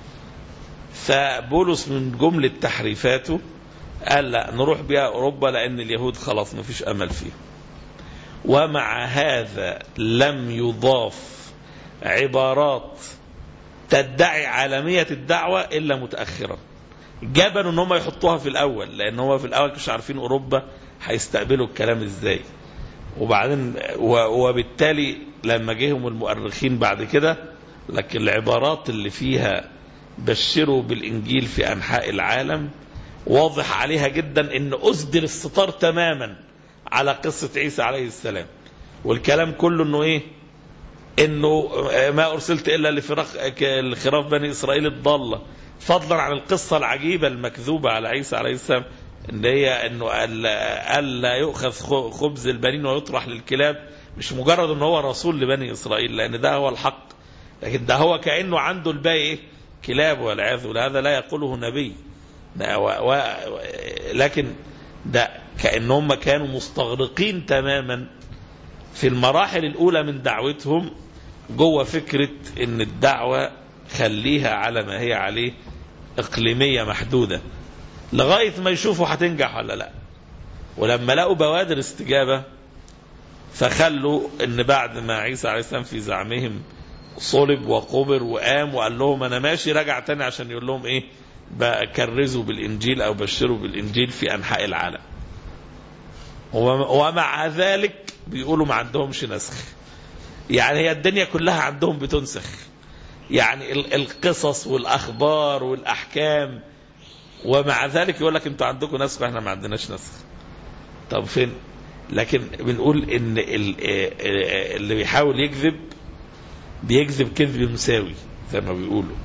Speaker 3: فبولس من جمله تحريفاته قال لا نروح بها اوروبا لان اليهود خلاص ما فيش امل فيهم ومع هذا لم يضاف عبارات تدعي عالمية الدعوة إلا متأخرا جبنوا ان هم يحطوها في الأول لأن هم في الأول مش عارفين أوروبا هيستقبلوا الكلام إزاي وبعدين وبالتالي لما جيهم المؤرخين بعد كده لكن العبارات اللي فيها بشروا بالإنجيل في أنحاء العالم واضح عليها جدا ان أسدر الستار تماما على قصة عيسى عليه السلام والكلام كله انه ايه انه ما ارسلت الا لفراخ لخراف بني اسرائيل الضاله فضلا عن القصه العجيبه المكذوبه على عيسى عليه السلام ان هي انه الا يؤخذ خبز البنين ويطرح للكلاب مش مجرد ان هو رسول لبني اسرائيل لان ده هو الحق لكن ده هو كانه عنده الباقي ايه كلاب والعياذ بالله هذا لا يقوله نبي ده و... و... لكن ده كانهم كانوا مستغرقين تماما في المراحل الاولى من دعوتهم جوه فكره ان الدعوه خليها على ما هي عليه اقليميه محدوده لغايه ما يشوفوا هتنجح ولا لا ولما لقوا بوادر استجابه فخلوا ان بعد ما عيسى عليه السلام في زعمهم صلب وقبر وقام وقال لهم انا ماشي رجع تاني عشان يقول لهم ايه بقى كرزوا بالانجيل او بشروا بالانجيل في انحاء العالم ومع ذلك بيقولوا ما عندهمش نسخ يعني هي الدنيا كلها عندهم بتنسخ يعني ال- القصص والاخبار والاحكام ومع ذلك يقول لك انتوا عندكم نسخ واحنا ما عندناش نسخ طب فين لكن بنقول ان ال- آه، اللي بيحاول يكذب بيكذب كذب مساوي زي ما بيقولوا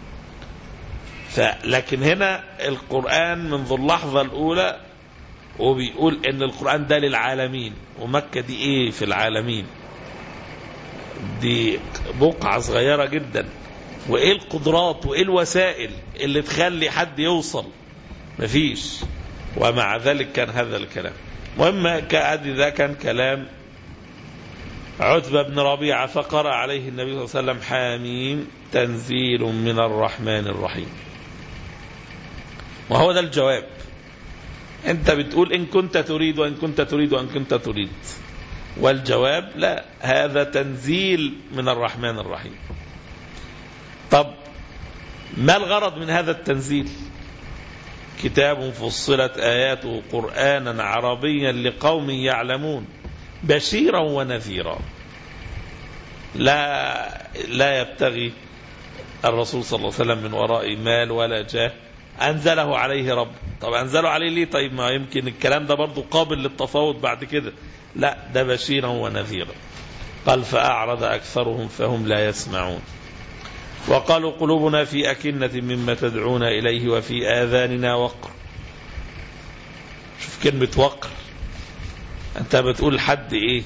Speaker 3: فلكن هنا القرآن منذ اللحظة الأولى وبيقول ان القرآن ده للعالمين ومكة دي ايه في العالمين دي بقعة صغيرة جدا وايه القدرات وايه الوسائل اللي تخلي حد يوصل مفيش ومع ذلك كان هذا الكلام مهم كأدي ده كان كلام عتبة بن ربيعة فقرأ عليه النبي صلى الله عليه وسلم حاميم تنزيل من الرحمن الرحيم وهو ده الجواب انت بتقول ان كنت تريد وان كنت تريد وان كنت تريد والجواب لا هذا تنزيل من الرحمن الرحيم طب ما الغرض من هذا التنزيل كتاب فصلت آياته قرآنا عربيا لقوم يعلمون بشيرا ونذيرا لا لا يبتغي الرسول صلى الله عليه وسلم من وراء مال ولا جاه أنزله عليه رب طب أنزله عليه ليه طيب ما يمكن الكلام ده برضه قابل للتفاوض بعد كده لا ده بشيرا ونذيرا قال فأعرض أكثرهم فهم لا يسمعون وقالوا قلوبنا في أكنة مما تدعون إليه وفي آذاننا وقر شوف كلمة وقر أنت بتقول لحد إيه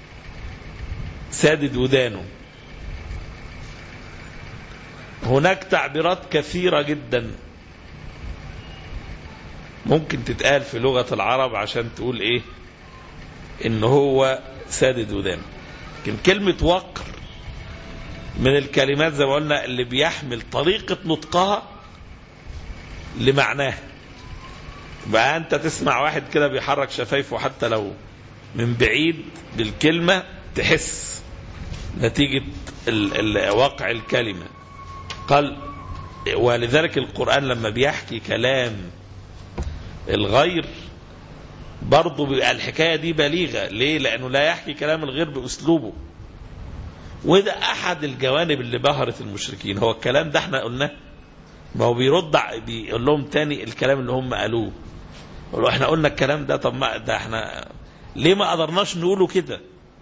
Speaker 3: سادد ودانه هناك تعبيرات كثيرة جدا ممكن تتقال في لغة العرب عشان تقول ايه ان هو سادد ودان لكن كلمة وقر من الكلمات زي ما قلنا اللي بيحمل طريقة نطقها لمعناها بقى انت تسمع واحد كده بيحرك شفايفه حتى لو من بعيد بالكلمة تحس نتيجة ال ال واقع الكلمة قال ولذلك القرآن لما بيحكي كلام الغير برضه بيبقى الحكاية دي بليغة ليه لأنه لا يحكي كلام الغير بأسلوبه وده أحد الجوانب اللي بهرت المشركين هو الكلام ده احنا قلناه ما هو بيرد ع- بيقول لهم تاني الكلام اللي هم قالوه يقولوا احنا قلنا الكلام ده طب ما ده احنا ليه ما قدرناش نقوله كده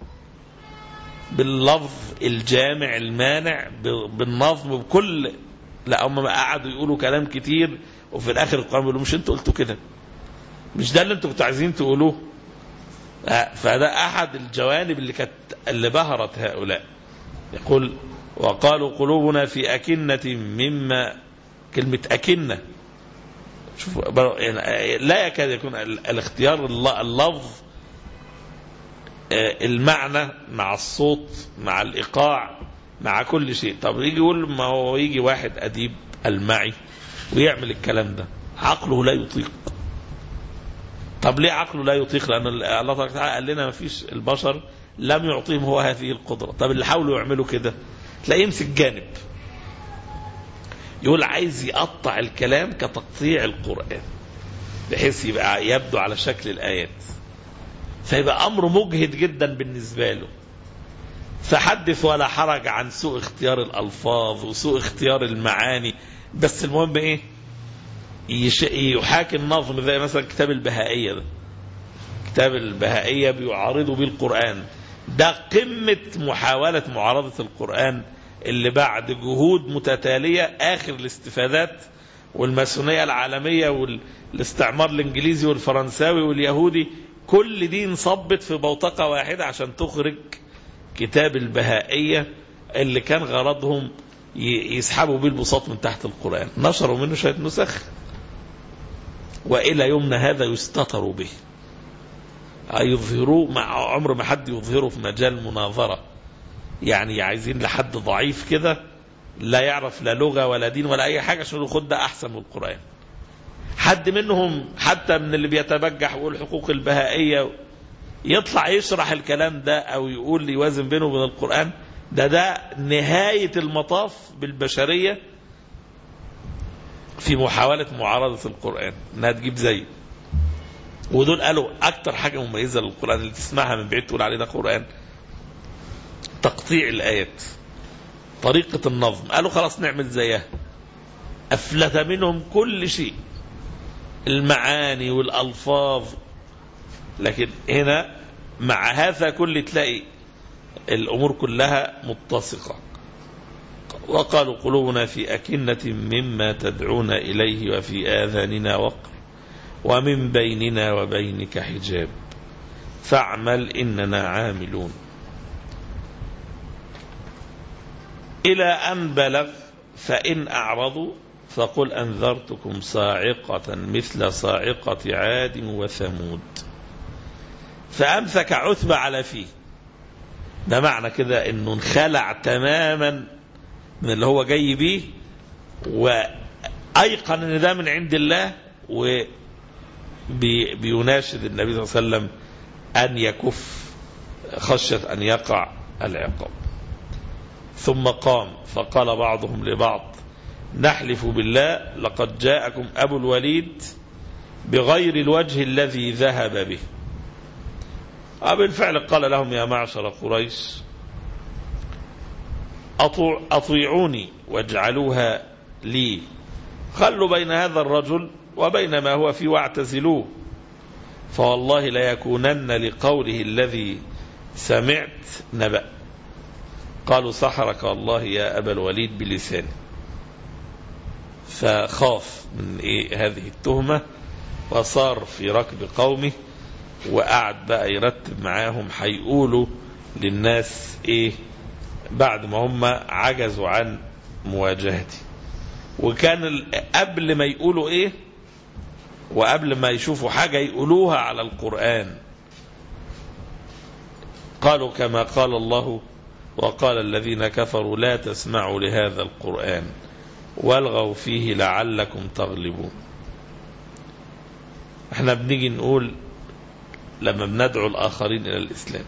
Speaker 3: باللفظ الجامع المانع ب- بالنظم بكل لا هم قعدوا يقولوا كلام كتير وفي الاخر القران بيقولوا مش انتوا قلتوا كده مش ده اللي انتوا كنتوا عايزين تقولوه آه، فده احد الجوانب اللي كانت اللي بهرت هؤلاء يقول وقالوا قلوبنا في أكنة مما كلمة أكنة شوف بر- يعني لا يكاد يكون ال- الاختيار الل- اللفظ آه، المعنى مع الصوت مع الإيقاع مع كل شيء طب يجي يقول ما هو يجي واحد أديب المعي ويعمل الكلام ده عقله لا يطيق طب ليه عقله لا يطيق لأن ال- الله تبارك وتعالى قال لنا ما فيش البشر لم يعطيهم هو هذه القدرة طب اللي حاولوا يعملوا كده تلاقيه يمسك جانب يقول عايز يقطع الكلام كتقطيع القرآن بحيث يبقى يبدو على شكل الآيات فيبقى أمر مجهد جدا بالنسبة له فحدث ولا حرج عن سوء اختيار الألفاظ وسوء اختيار المعاني بس المهم إيه يش- يحاكي النظم زي مثلا كتاب البهائية ده كتاب البهائية بيعارضوا بيه القرآن ده قمة محاولة معارضة القرآن اللي بعد جهود متتالية آخر الاستفادات والماسونية العالمية والاستعمار الإنجليزي والفرنساوي واليهودي كل دي انصبت في بوتقة واحدة عشان تخرج كتاب البهائية اللي كان غرضهم ي- يسحبوا بيه البساط من تحت القرآن نشروا منه شوية نسخ وإلى يومنا هذا يستتر به يظهروه مع عمر ما حد يظهره في مجال مناظرة يعني عايزين لحد ضعيف كده لا يعرف لا لغة ولا دين ولا أي حاجة عشان يقول خد ده أحسن من القرآن حد منهم حتى من اللي بيتبجح ويقول حقوق البهائية يطلع يشرح الكلام ده أو يقول يوازن بينه وبين القرآن ده ده نهاية المطاف بالبشرية في محاولة معارضة القرآن انها تجيب زيه ودول قالوا اكتر حاجة مميزة للقرآن اللي تسمعها من بعيد تقول عليه ده قرآن تقطيع الآيات طريقة النظم قالوا خلاص نعمل زيها أفلت منهم كل شيء المعاني والألفاظ لكن هنا مع هذا كل تلاقي الأمور كلها متسقة وقالوا قلوبنا في أكنة مما تدعون إليه وفي آذاننا وقر ومن بيننا وبينك حجاب فاعمل إننا عاملون إلى أن بلغ فإن أعرضوا فقل أنذرتكم صاعقة مثل صاعقة عاد وثمود فأمسك عتبة على فيه ده معنى كده انه انخلع تماما من اللي هو جاي بيه وايقن ان ده من عند الله وبيناشد النبي صلى الله عليه وسلم ان يكف خشيه ان يقع العقاب ثم قام فقال بعضهم لبعض نحلف بالله لقد جاءكم ابو الوليد بغير الوجه الذي ذهب به بالفعل قال لهم يا معشر قريش أطيعوني واجعلوها لي خلوا بين هذا الرجل وبين ما هو فيه واعتزلوه فوالله ليكونن لقوله الذي سمعت نبأ قالوا سحرك الله يا أبا الوليد بلسانه فخاف من إيه هذه التهمة وصار في ركب قومه وقعد بقى يرتب معاهم هيقولوا للناس ايه بعد ما هم عجزوا عن مواجهتي وكان قبل ما يقولوا ايه وقبل ما يشوفوا حاجة يقولوها على القرآن قالوا كما قال الله وقال الذين كفروا لا تسمعوا لهذا القرآن والغوا فيه لعلكم تغلبون احنا بنيجي نقول لما بندعو الآخرين إلى الإسلام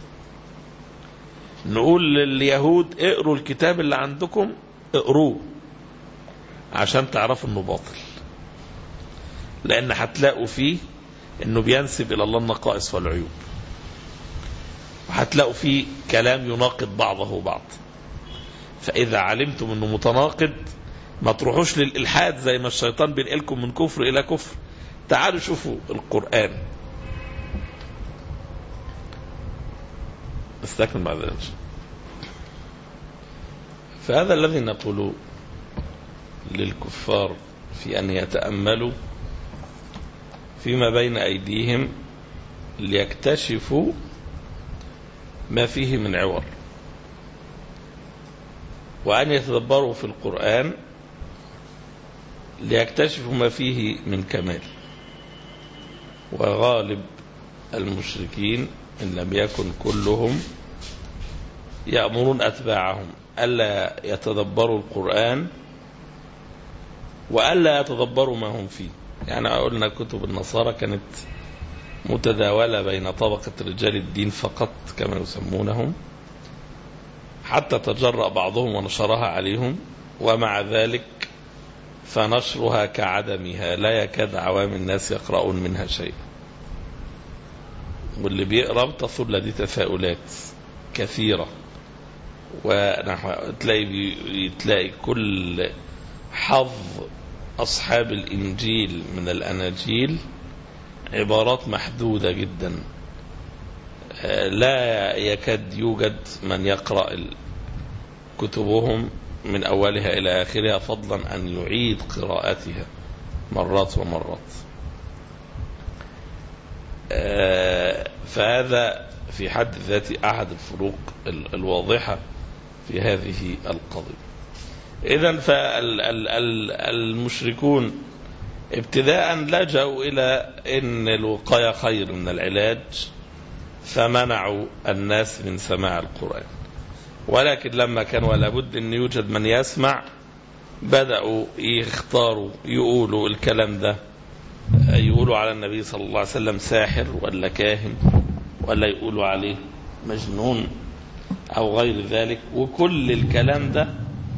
Speaker 3: نقول لليهود اقروا الكتاب اللي عندكم اقروه عشان تعرفوا انه باطل لان هتلاقوا فيه انه بينسب الى الله النقائص والعيوب وهتلاقوا فيه كلام يناقض بعضه بعض فاذا علمتم انه متناقض ما تروحوش للالحاد زي ما الشيطان بينقلكم من كفر الى كفر تعالوا شوفوا القران استكمل بعد ذلك فهذا الذي نقول للكفار في أن يتأملوا فيما بين أيديهم ليكتشفوا ما فيه من عور وأن يتدبروا في القرآن ليكتشفوا ما فيه من كمال وغالب المشركين إن لم يكن كلهم يأمرون أتباعهم ألا يتدبروا القرآن وألا يتدبروا ما هم فيه يعني قلنا كتب النصارى كانت متداولة بين طبقة رجال الدين فقط كما يسمونهم حتى تجرأ بعضهم ونشرها عليهم ومع ذلك فنشرها كعدمها لا يكاد عوام الناس يقرؤون منها شيئا واللي بيقرا بتصل لديه تساؤلات كثيرة ونحو تلاقي بي- تلاقي كل حظ أصحاب الإنجيل من الأناجيل عبارات محدودة جدا آه، لا يكاد يوجد من يقرأ ال- كتبهم من أولها إلى آخرها فضلا أن يعيد قراءتها مرات ومرات آه، فهذا في حد ذاته أحد الفروق ال- الواضحة في هذه القضية إذا فالمشركون ابتداء لجأوا إلى أن الوقاية خير من العلاج فمنعوا الناس من سماع القرآن ولكن لما كان ولا بد أن يوجد من يسمع بدأوا يختاروا يقولوا الكلام ده يقولوا على النبي صلى الله عليه وسلم ساحر ولا كاهن ولا يقولوا عليه مجنون أو غير ذلك وكل الكلام ده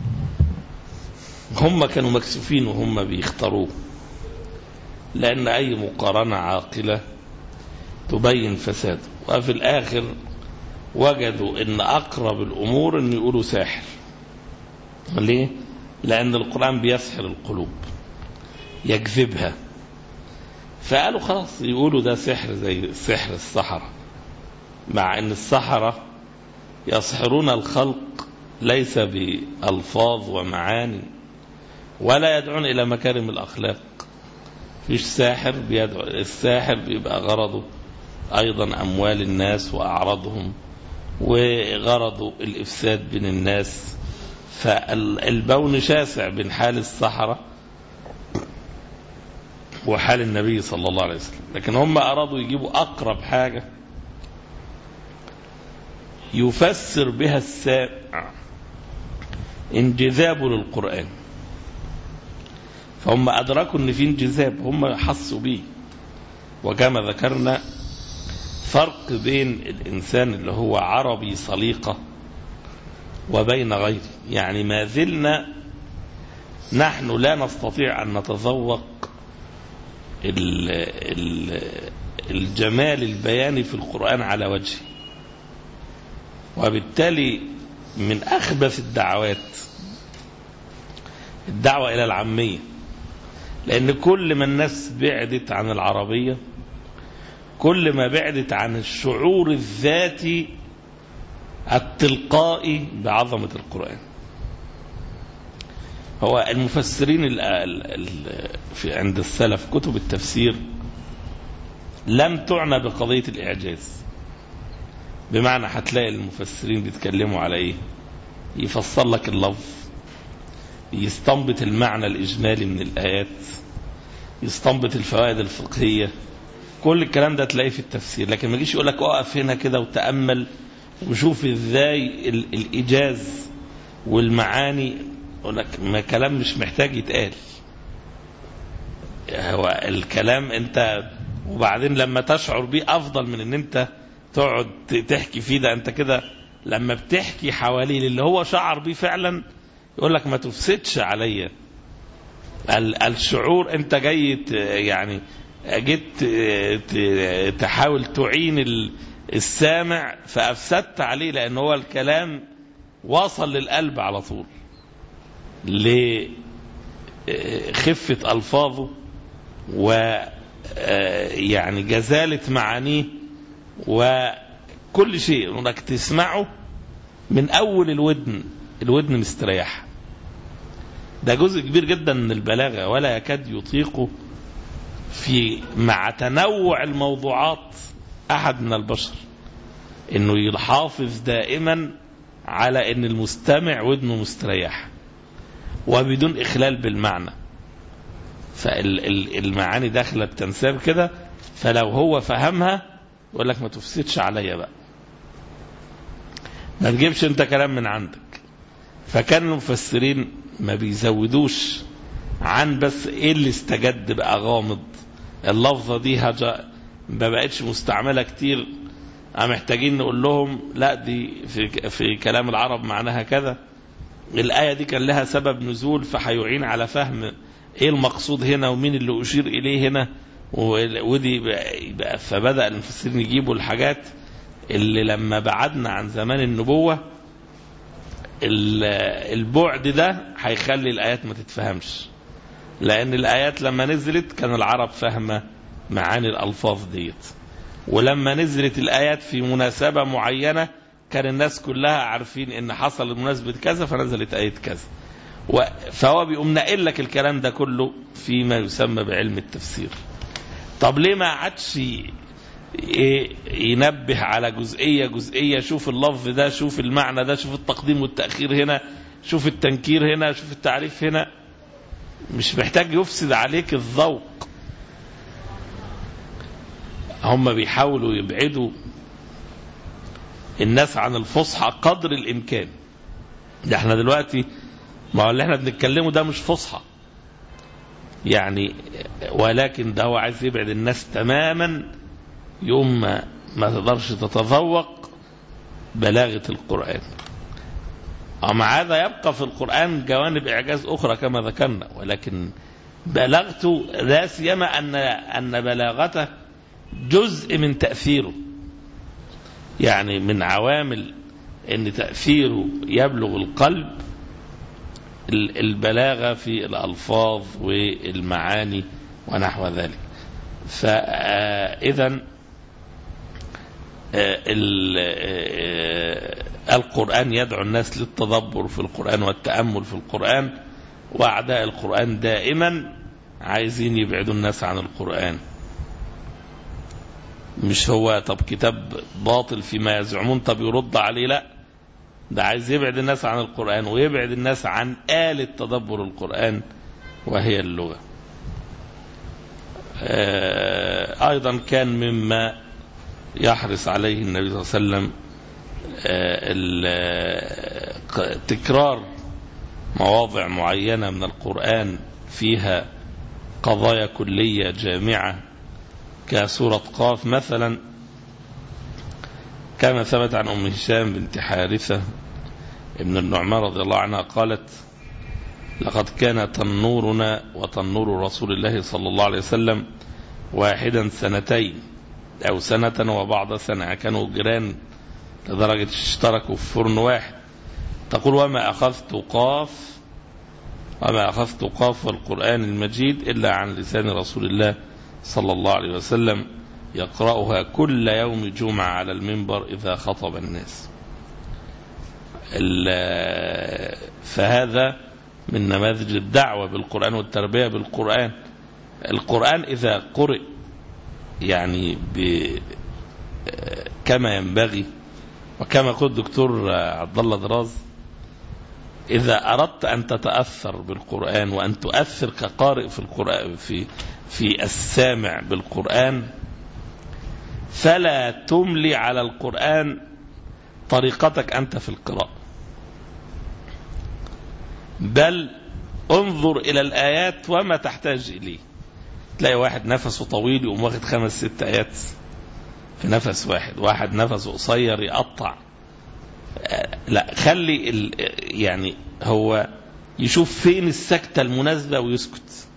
Speaker 3: هم كانوا مكسوفين وهم بيختاروه لأن أي مقارنة عاقلة تبين فساده وفي الآخر وجدوا ان اقرب الامور ان يقولوا ساحر ليه لان القرآن بيسحر القلوب يجذبها فقالوا خلاص يقولوا ده سحر زي سحر السحرة مع ان السحرة يسحرون الخلق ليس بألفاظ ومعاني ولا يدعون إلى مكارم الأخلاق فيش ساحر بيدعو الساحر بيبقى غرضه أيضا أموال الناس وأعراضهم وغرضه الإفساد بين الناس فالبون شاسع بين حال السحرة وحال النبي صلى الله عليه وسلم لكن هم أرادوا يجيبوا أقرب حاجة يفسر بها السامع انجذابه للقرآن فهم أدركوا أن في انجذاب هم حسوا به وكما ذكرنا فرق بين الإنسان اللي هو عربي صليقة وبين غيره يعني ما زلنا نحن لا نستطيع أن نتذوق ال ال الجمال البياني في القرآن على وجهه وبالتالي من أخبث الدعوات الدعوة إلى العامية لأن كل ما الناس بعدت عن العربية كل ما بعدت عن الشعور الذاتي التلقائي بعظمة القرآن هو المفسرين ال ال في عند السلف كتب التفسير لم تعنى بقضية الإعجاز بمعنى هتلاقي المفسرين بيتكلموا على ايه يفسر لك اللفظ يستنبط المعنى الإجمالي من الآيات يستنبط الفوائد الفقهية كل الكلام ده تلاقيه في التفسير لكن ما يجيش يقول لك اقف هنا كده وتأمل وشوف ازاي ال- الإيجاز والمعاني يقول لك ما كلام مش محتاج يتقال هو الكلام انت وبعدين لما تشعر بيه افضل من ان انت تقعد تحكي فيه ده انت كده لما بتحكي حواليه اللي هو شعر بيه فعلا يقول لك ما تفسدش عليا ال- الشعور انت جاي ت- يعني جيت ت- تحاول تعين ال- السامع فافسدت عليه لان هو الكلام وصل للقلب على طول لخفة ألفاظه و يعني جزالة معانيه وكل شيء انك تسمعه من اول الودن الودن مستريحه ده جزء كبير جدا من البلاغه ولا يكاد يطيقه في مع تنوع الموضوعات احد من البشر انه يحافظ دائما على ان المستمع ودنه مستريحه وبدون اخلال بالمعنى فالمعاني داخله بتنساب كده فلو هو فهمها يقول لك ما تفسدش عليا بقى ما تجيبش انت كلام من عندك فكان المفسرين ما بيزودوش عن بس ايه اللي استجد بقى غامض اللفظه دي هجا ما بقتش مستعمله كتير محتاجين نقول لهم لا دي في في كلام العرب معناها كذا الآية دي كان لها سبب نزول فهيعين على فهم ايه المقصود هنا ومين اللي أشير إليه هنا ودي بقى فبدأ المفسرين يجيبوا الحاجات اللي لما بعدنا عن زمان النبوة البعد ده هيخلي الآيات ما تتفهمش لأن الآيات لما نزلت كان العرب فاهمة معاني الألفاظ ديت ولما نزلت الآيات في مناسبة معينة كان الناس كلها عارفين ان حصل مناسبة كذا فنزلت آية كذا فهو بيقوم ناقل لك الكلام ده كله فيما يسمى بعلم التفسير طب ليه ما عادش ينبه على جزئية جزئية شوف اللفظ ده شوف المعنى ده شوف التقديم والتأخير هنا شوف التنكير هنا شوف التعريف هنا مش محتاج يفسد عليك الذوق هم بيحاولوا يبعدوا الناس عن الفصحى قدر الامكان ده احنا دلوقتي ما هو اللي احنا بنتكلمه ده مش فصحى يعني ولكن ده هو عايز يبعد الناس تماما يوم ما, ما تقدرش تتذوق بلاغة القرآن ومع هذا يبقى في القرآن جوانب إعجاز أخرى كما ذكرنا ولكن بلاغته لا سيما أن أن بلاغته جزء من تأثيره يعني من عوامل ان تأثيره يبلغ القلب ال- البلاغة في الألفاظ والمعاني ونحو ذلك فإذا القرآن يدعو الناس للتدبر في القرآن والتأمل في القرآن وأعداء القرآن دائما عايزين يبعدوا الناس عن القرآن مش هو طب كتاب باطل فيما يزعمون طب يرد عليه لا ده عايز يبعد الناس عن القرآن ويبعد الناس عن آلة تدبر القرآن وهي اللغة آه، أيضا كان مما يحرص عليه النبي صلى الله عليه وسلم آه، ال- ق- تكرار مواضع معينة من القرآن فيها قضايا كلية جامعة كسورة قاف مثلا كما ثبت عن أم هشام بنت حارثة ابن النعمان رضي الله عنها قالت لقد كان تنورنا وتنور رسول الله صلى الله عليه وسلم واحدا سنتين أو سنة وبعض سنة كانوا جيران لدرجة اشتركوا في فرن واحد تقول وما أخذت قاف وما أخذت قاف والقرآن المجيد إلا عن لسان رسول الله صلى الله عليه وسلم يقرأها كل يوم جمعة على المنبر إذا خطب الناس ال- فهذا من نماذج الدعوة بالقرآن والتربية بالقرآن القرآن إذا قرئ يعني ب كما ينبغي وكما قال الدكتور عبد الله دراز إذا أردت أن تتأثر بالقرآن وأن تؤثر كقارئ في القرآن في في السامع بالقرآن فلا تملي على القرآن طريقتك أنت في القراءة بل انظر إلى الآيات وما تحتاج إليه تلاقي واحد نفسه طويل يقوم واخد خمس ست آيات في نفس واحد واحد نفسه قصير يقطع آه، لا خلي ال- يعني هو يشوف فين السكتة المناسبة ويسكت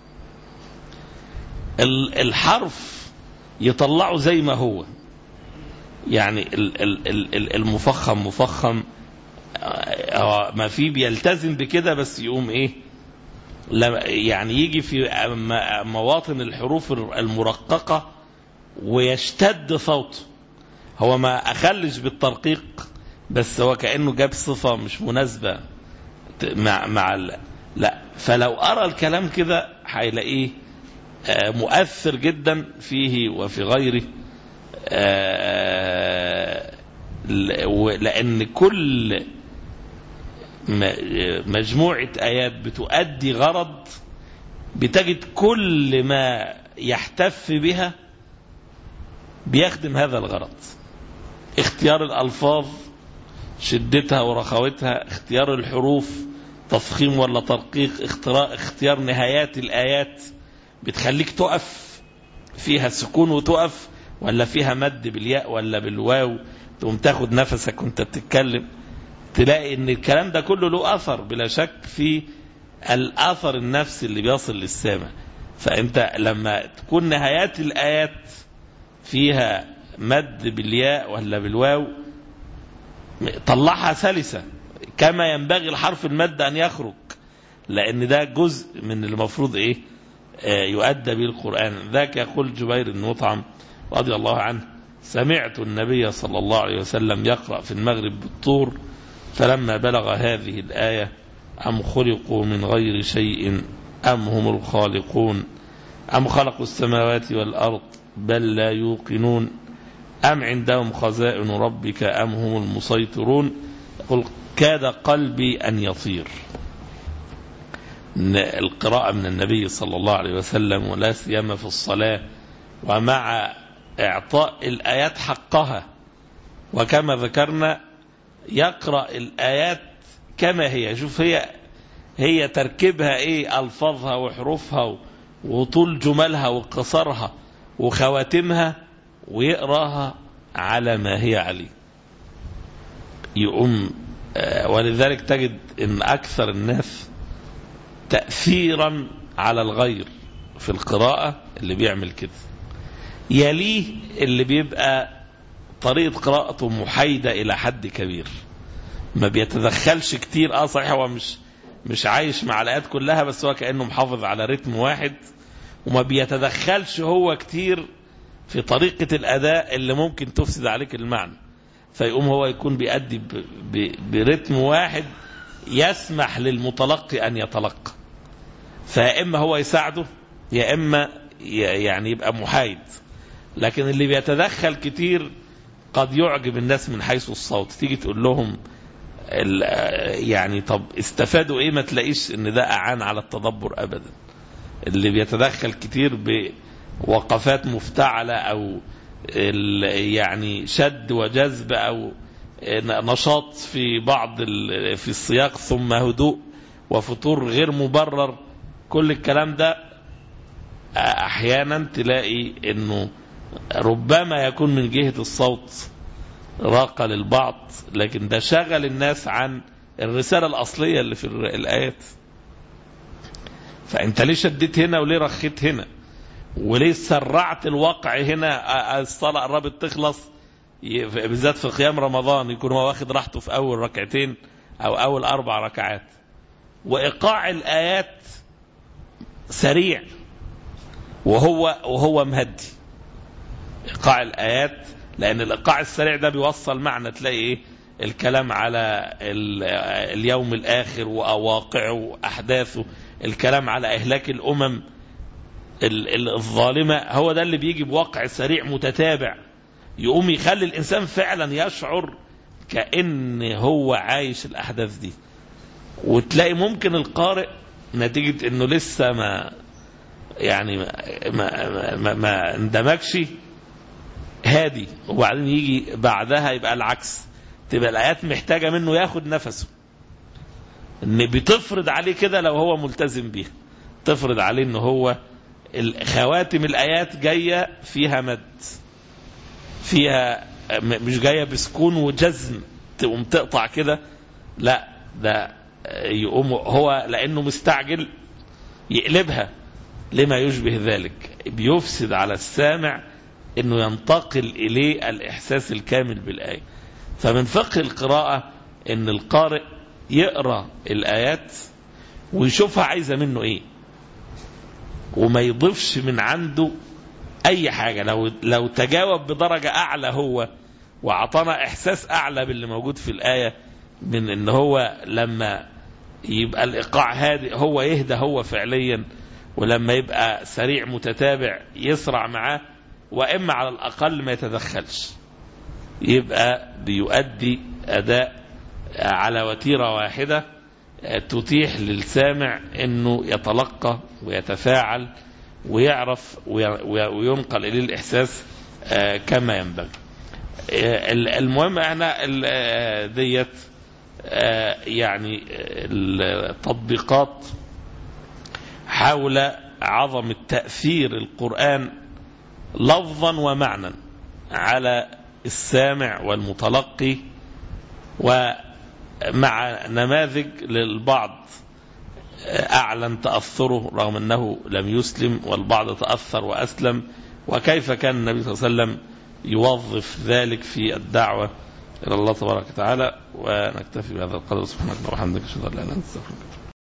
Speaker 3: ال- الحرف يطلعه زي ما هو يعني ال- ال- ال- ال- المفخم مفخم آه، هو ما في بيلتزم بكده بس يقوم ايه لما يعني يجي في م- مواطن الحروف المرققة ويشتد صوته هو ما أخلش بالترقيق بس هو كأنه جاب صفة مش مناسبة ت- مع مع ال... لا فلو أرى الكلام كده هيلاقيه آه، مؤثر جدا فيه وفي غيره آه، ل- و- لأن كل م- مجموعة آيات بتؤدي غرض بتجد كل ما يحتف بها بيخدم هذا الغرض اختيار الألفاظ شدتها ورخاوتها اختيار الحروف تفخيم ولا ترقيق اختراء اختيار نهايات الآيات بتخليك تقف فيها سكون وتقف ولا فيها مد بالياء ولا بالواو تقوم تاخد نفسك وانت بتتكلم تلاقي ان الكلام ده كله له اثر بلا شك في الاثر النفسي اللي بيصل للسامع فانت لما تكون نهايات الايات فيها مد بالياء ولا بالواو طلعها سلسة كما ينبغي الحرف المد أن يخرج لأن ده جزء من المفروض إيه آه، يؤدى به القرآن ذاك يقول جبير بن مطعم رضي الله عنه سمعت النبي صلى الله عليه وسلم يقرأ في المغرب بالطور فلما بلغ هذه الآية أم خلقوا من غير شيء أم هم الخالقون أم خلقوا السماوات والأرض بل لا يوقنون أم عندهم خزائن ربك أم هم المسيطرون يقول كاد قلبي أن يطير إن القراءة من النبي صلى الله عليه وسلم ولا سيما في الصلاة ومع إعطاء الآيات حقها وكما ذكرنا يقرأ الآيات كما هي شوف هي هي تركيبها ايه الفاظها وحروفها وطول جملها وقصرها وخواتمها ويقراها على ما هي عليه يقوم آه، ولذلك تجد ان اكثر الناس تاثيرا على الغير في القراءه اللي بيعمل كده يليه اللي بيبقى طريقة قراءته محايدة إلى حد كبير ما بيتدخلش كتير اه صحيح هو مش مش عايش مع الآيات كلها بس هو كأنه محافظ على رتم واحد وما بيتدخلش هو كتير في طريقة الأداء اللي ممكن تفسد عليك المعنى فيقوم هو يكون بيأدي ب- ب- برتم واحد يسمح للمتلقي أن يتلقى فيا إما هو يساعده يا إما ي- يعني يبقى محايد لكن اللي بيتدخل كتير قد يعجب الناس من حيث الصوت تيجي تقول لهم ال- يعني طب استفادوا ايه ما تلاقيش ان ده اعان على التدبر ابدا اللي بيتدخل كتير بوقفات مفتعلة او ال- يعني شد وجذب او نشاط في بعض ال- في السياق ثم هدوء وفتور غير مبرر كل الكلام ده احيانا تلاقي انه ربما يكون من جهة الصوت راقة للبعض لكن ده شغل الناس عن الرسالة الأصلية اللي في الر- الآيات فأنت ليه شديت هنا وليه رخيت هنا وليه سرعت الواقع هنا آه، آه، الصلاة قربت تخلص ي- بالذات في قيام رمضان يكون هو واخد راحته في أول ركعتين أو أول أربع ركعات وإيقاع الآيات سريع وهو وهو مهدي إيقاع الآيات لأن الإيقاع السريع ده بيوصل معنى تلاقي إيه الكلام على ال- اليوم الآخر وأواقعه وأحداثه الكلام على إهلاك الأمم ال- ال- الظالمة هو ده اللي بيجي بواقع سريع متتابع يقوم يخلي الإنسان فعلا يشعر كأن هو عايش الأحداث دي وتلاقي ممكن القارئ نتيجة انه لسه ما يعني ما ما, ما, ما اندمجش هادي وبعدين يجي بعدها يبقى العكس تبقى الايات محتاجه منه ياخد نفسه ان بتفرض عليه كده لو هو ملتزم بيها تفرض عليه ان هو ال- خواتم الايات جايه فيها مد فيها م- مش جايه بسكون وجزم تقوم تقطع كده لا ده يقوم هو لانه مستعجل يقلبها لما يشبه ذلك بيفسد على السامع انه ينتقل اليه الاحساس الكامل بالايه فمن فقه القراءه ان القارئ يقرا الايات ويشوفها عايزه منه ايه وما يضيفش من عنده اي حاجه لو لو تجاوب بدرجه اعلى هو واعطانا احساس اعلى باللي موجود في الايه من ان هو لما يبقى الايقاع هادئ هو يهدى هو فعليا ولما يبقى سريع متتابع يسرع معاه واما على الاقل ما يتدخلش يبقى بيؤدي اداء على وتيره واحده تتيح للسامع انه يتلقى ويتفاعل ويعرف وي- وي- وينقل اليه الاحساس آه، كما ينبغي آه، المهم احنا ال- آه، ديت آه، يعني التطبيقات حول عظمة تأثير القرآن لفظا ومعنى على السامع والمتلقي ومع نماذج للبعض أعلن تأثره رغم أنه لم يسلم والبعض تأثر وأسلم وكيف كان النبي صلى الله عليه وسلم يوظف ذلك في الدعوة إلى الله تبارك وتعالى ونكتفي بهذا القدر سبحانك اللهم وبحمدك أشهد أن لا إله إلا أنت أستغفرك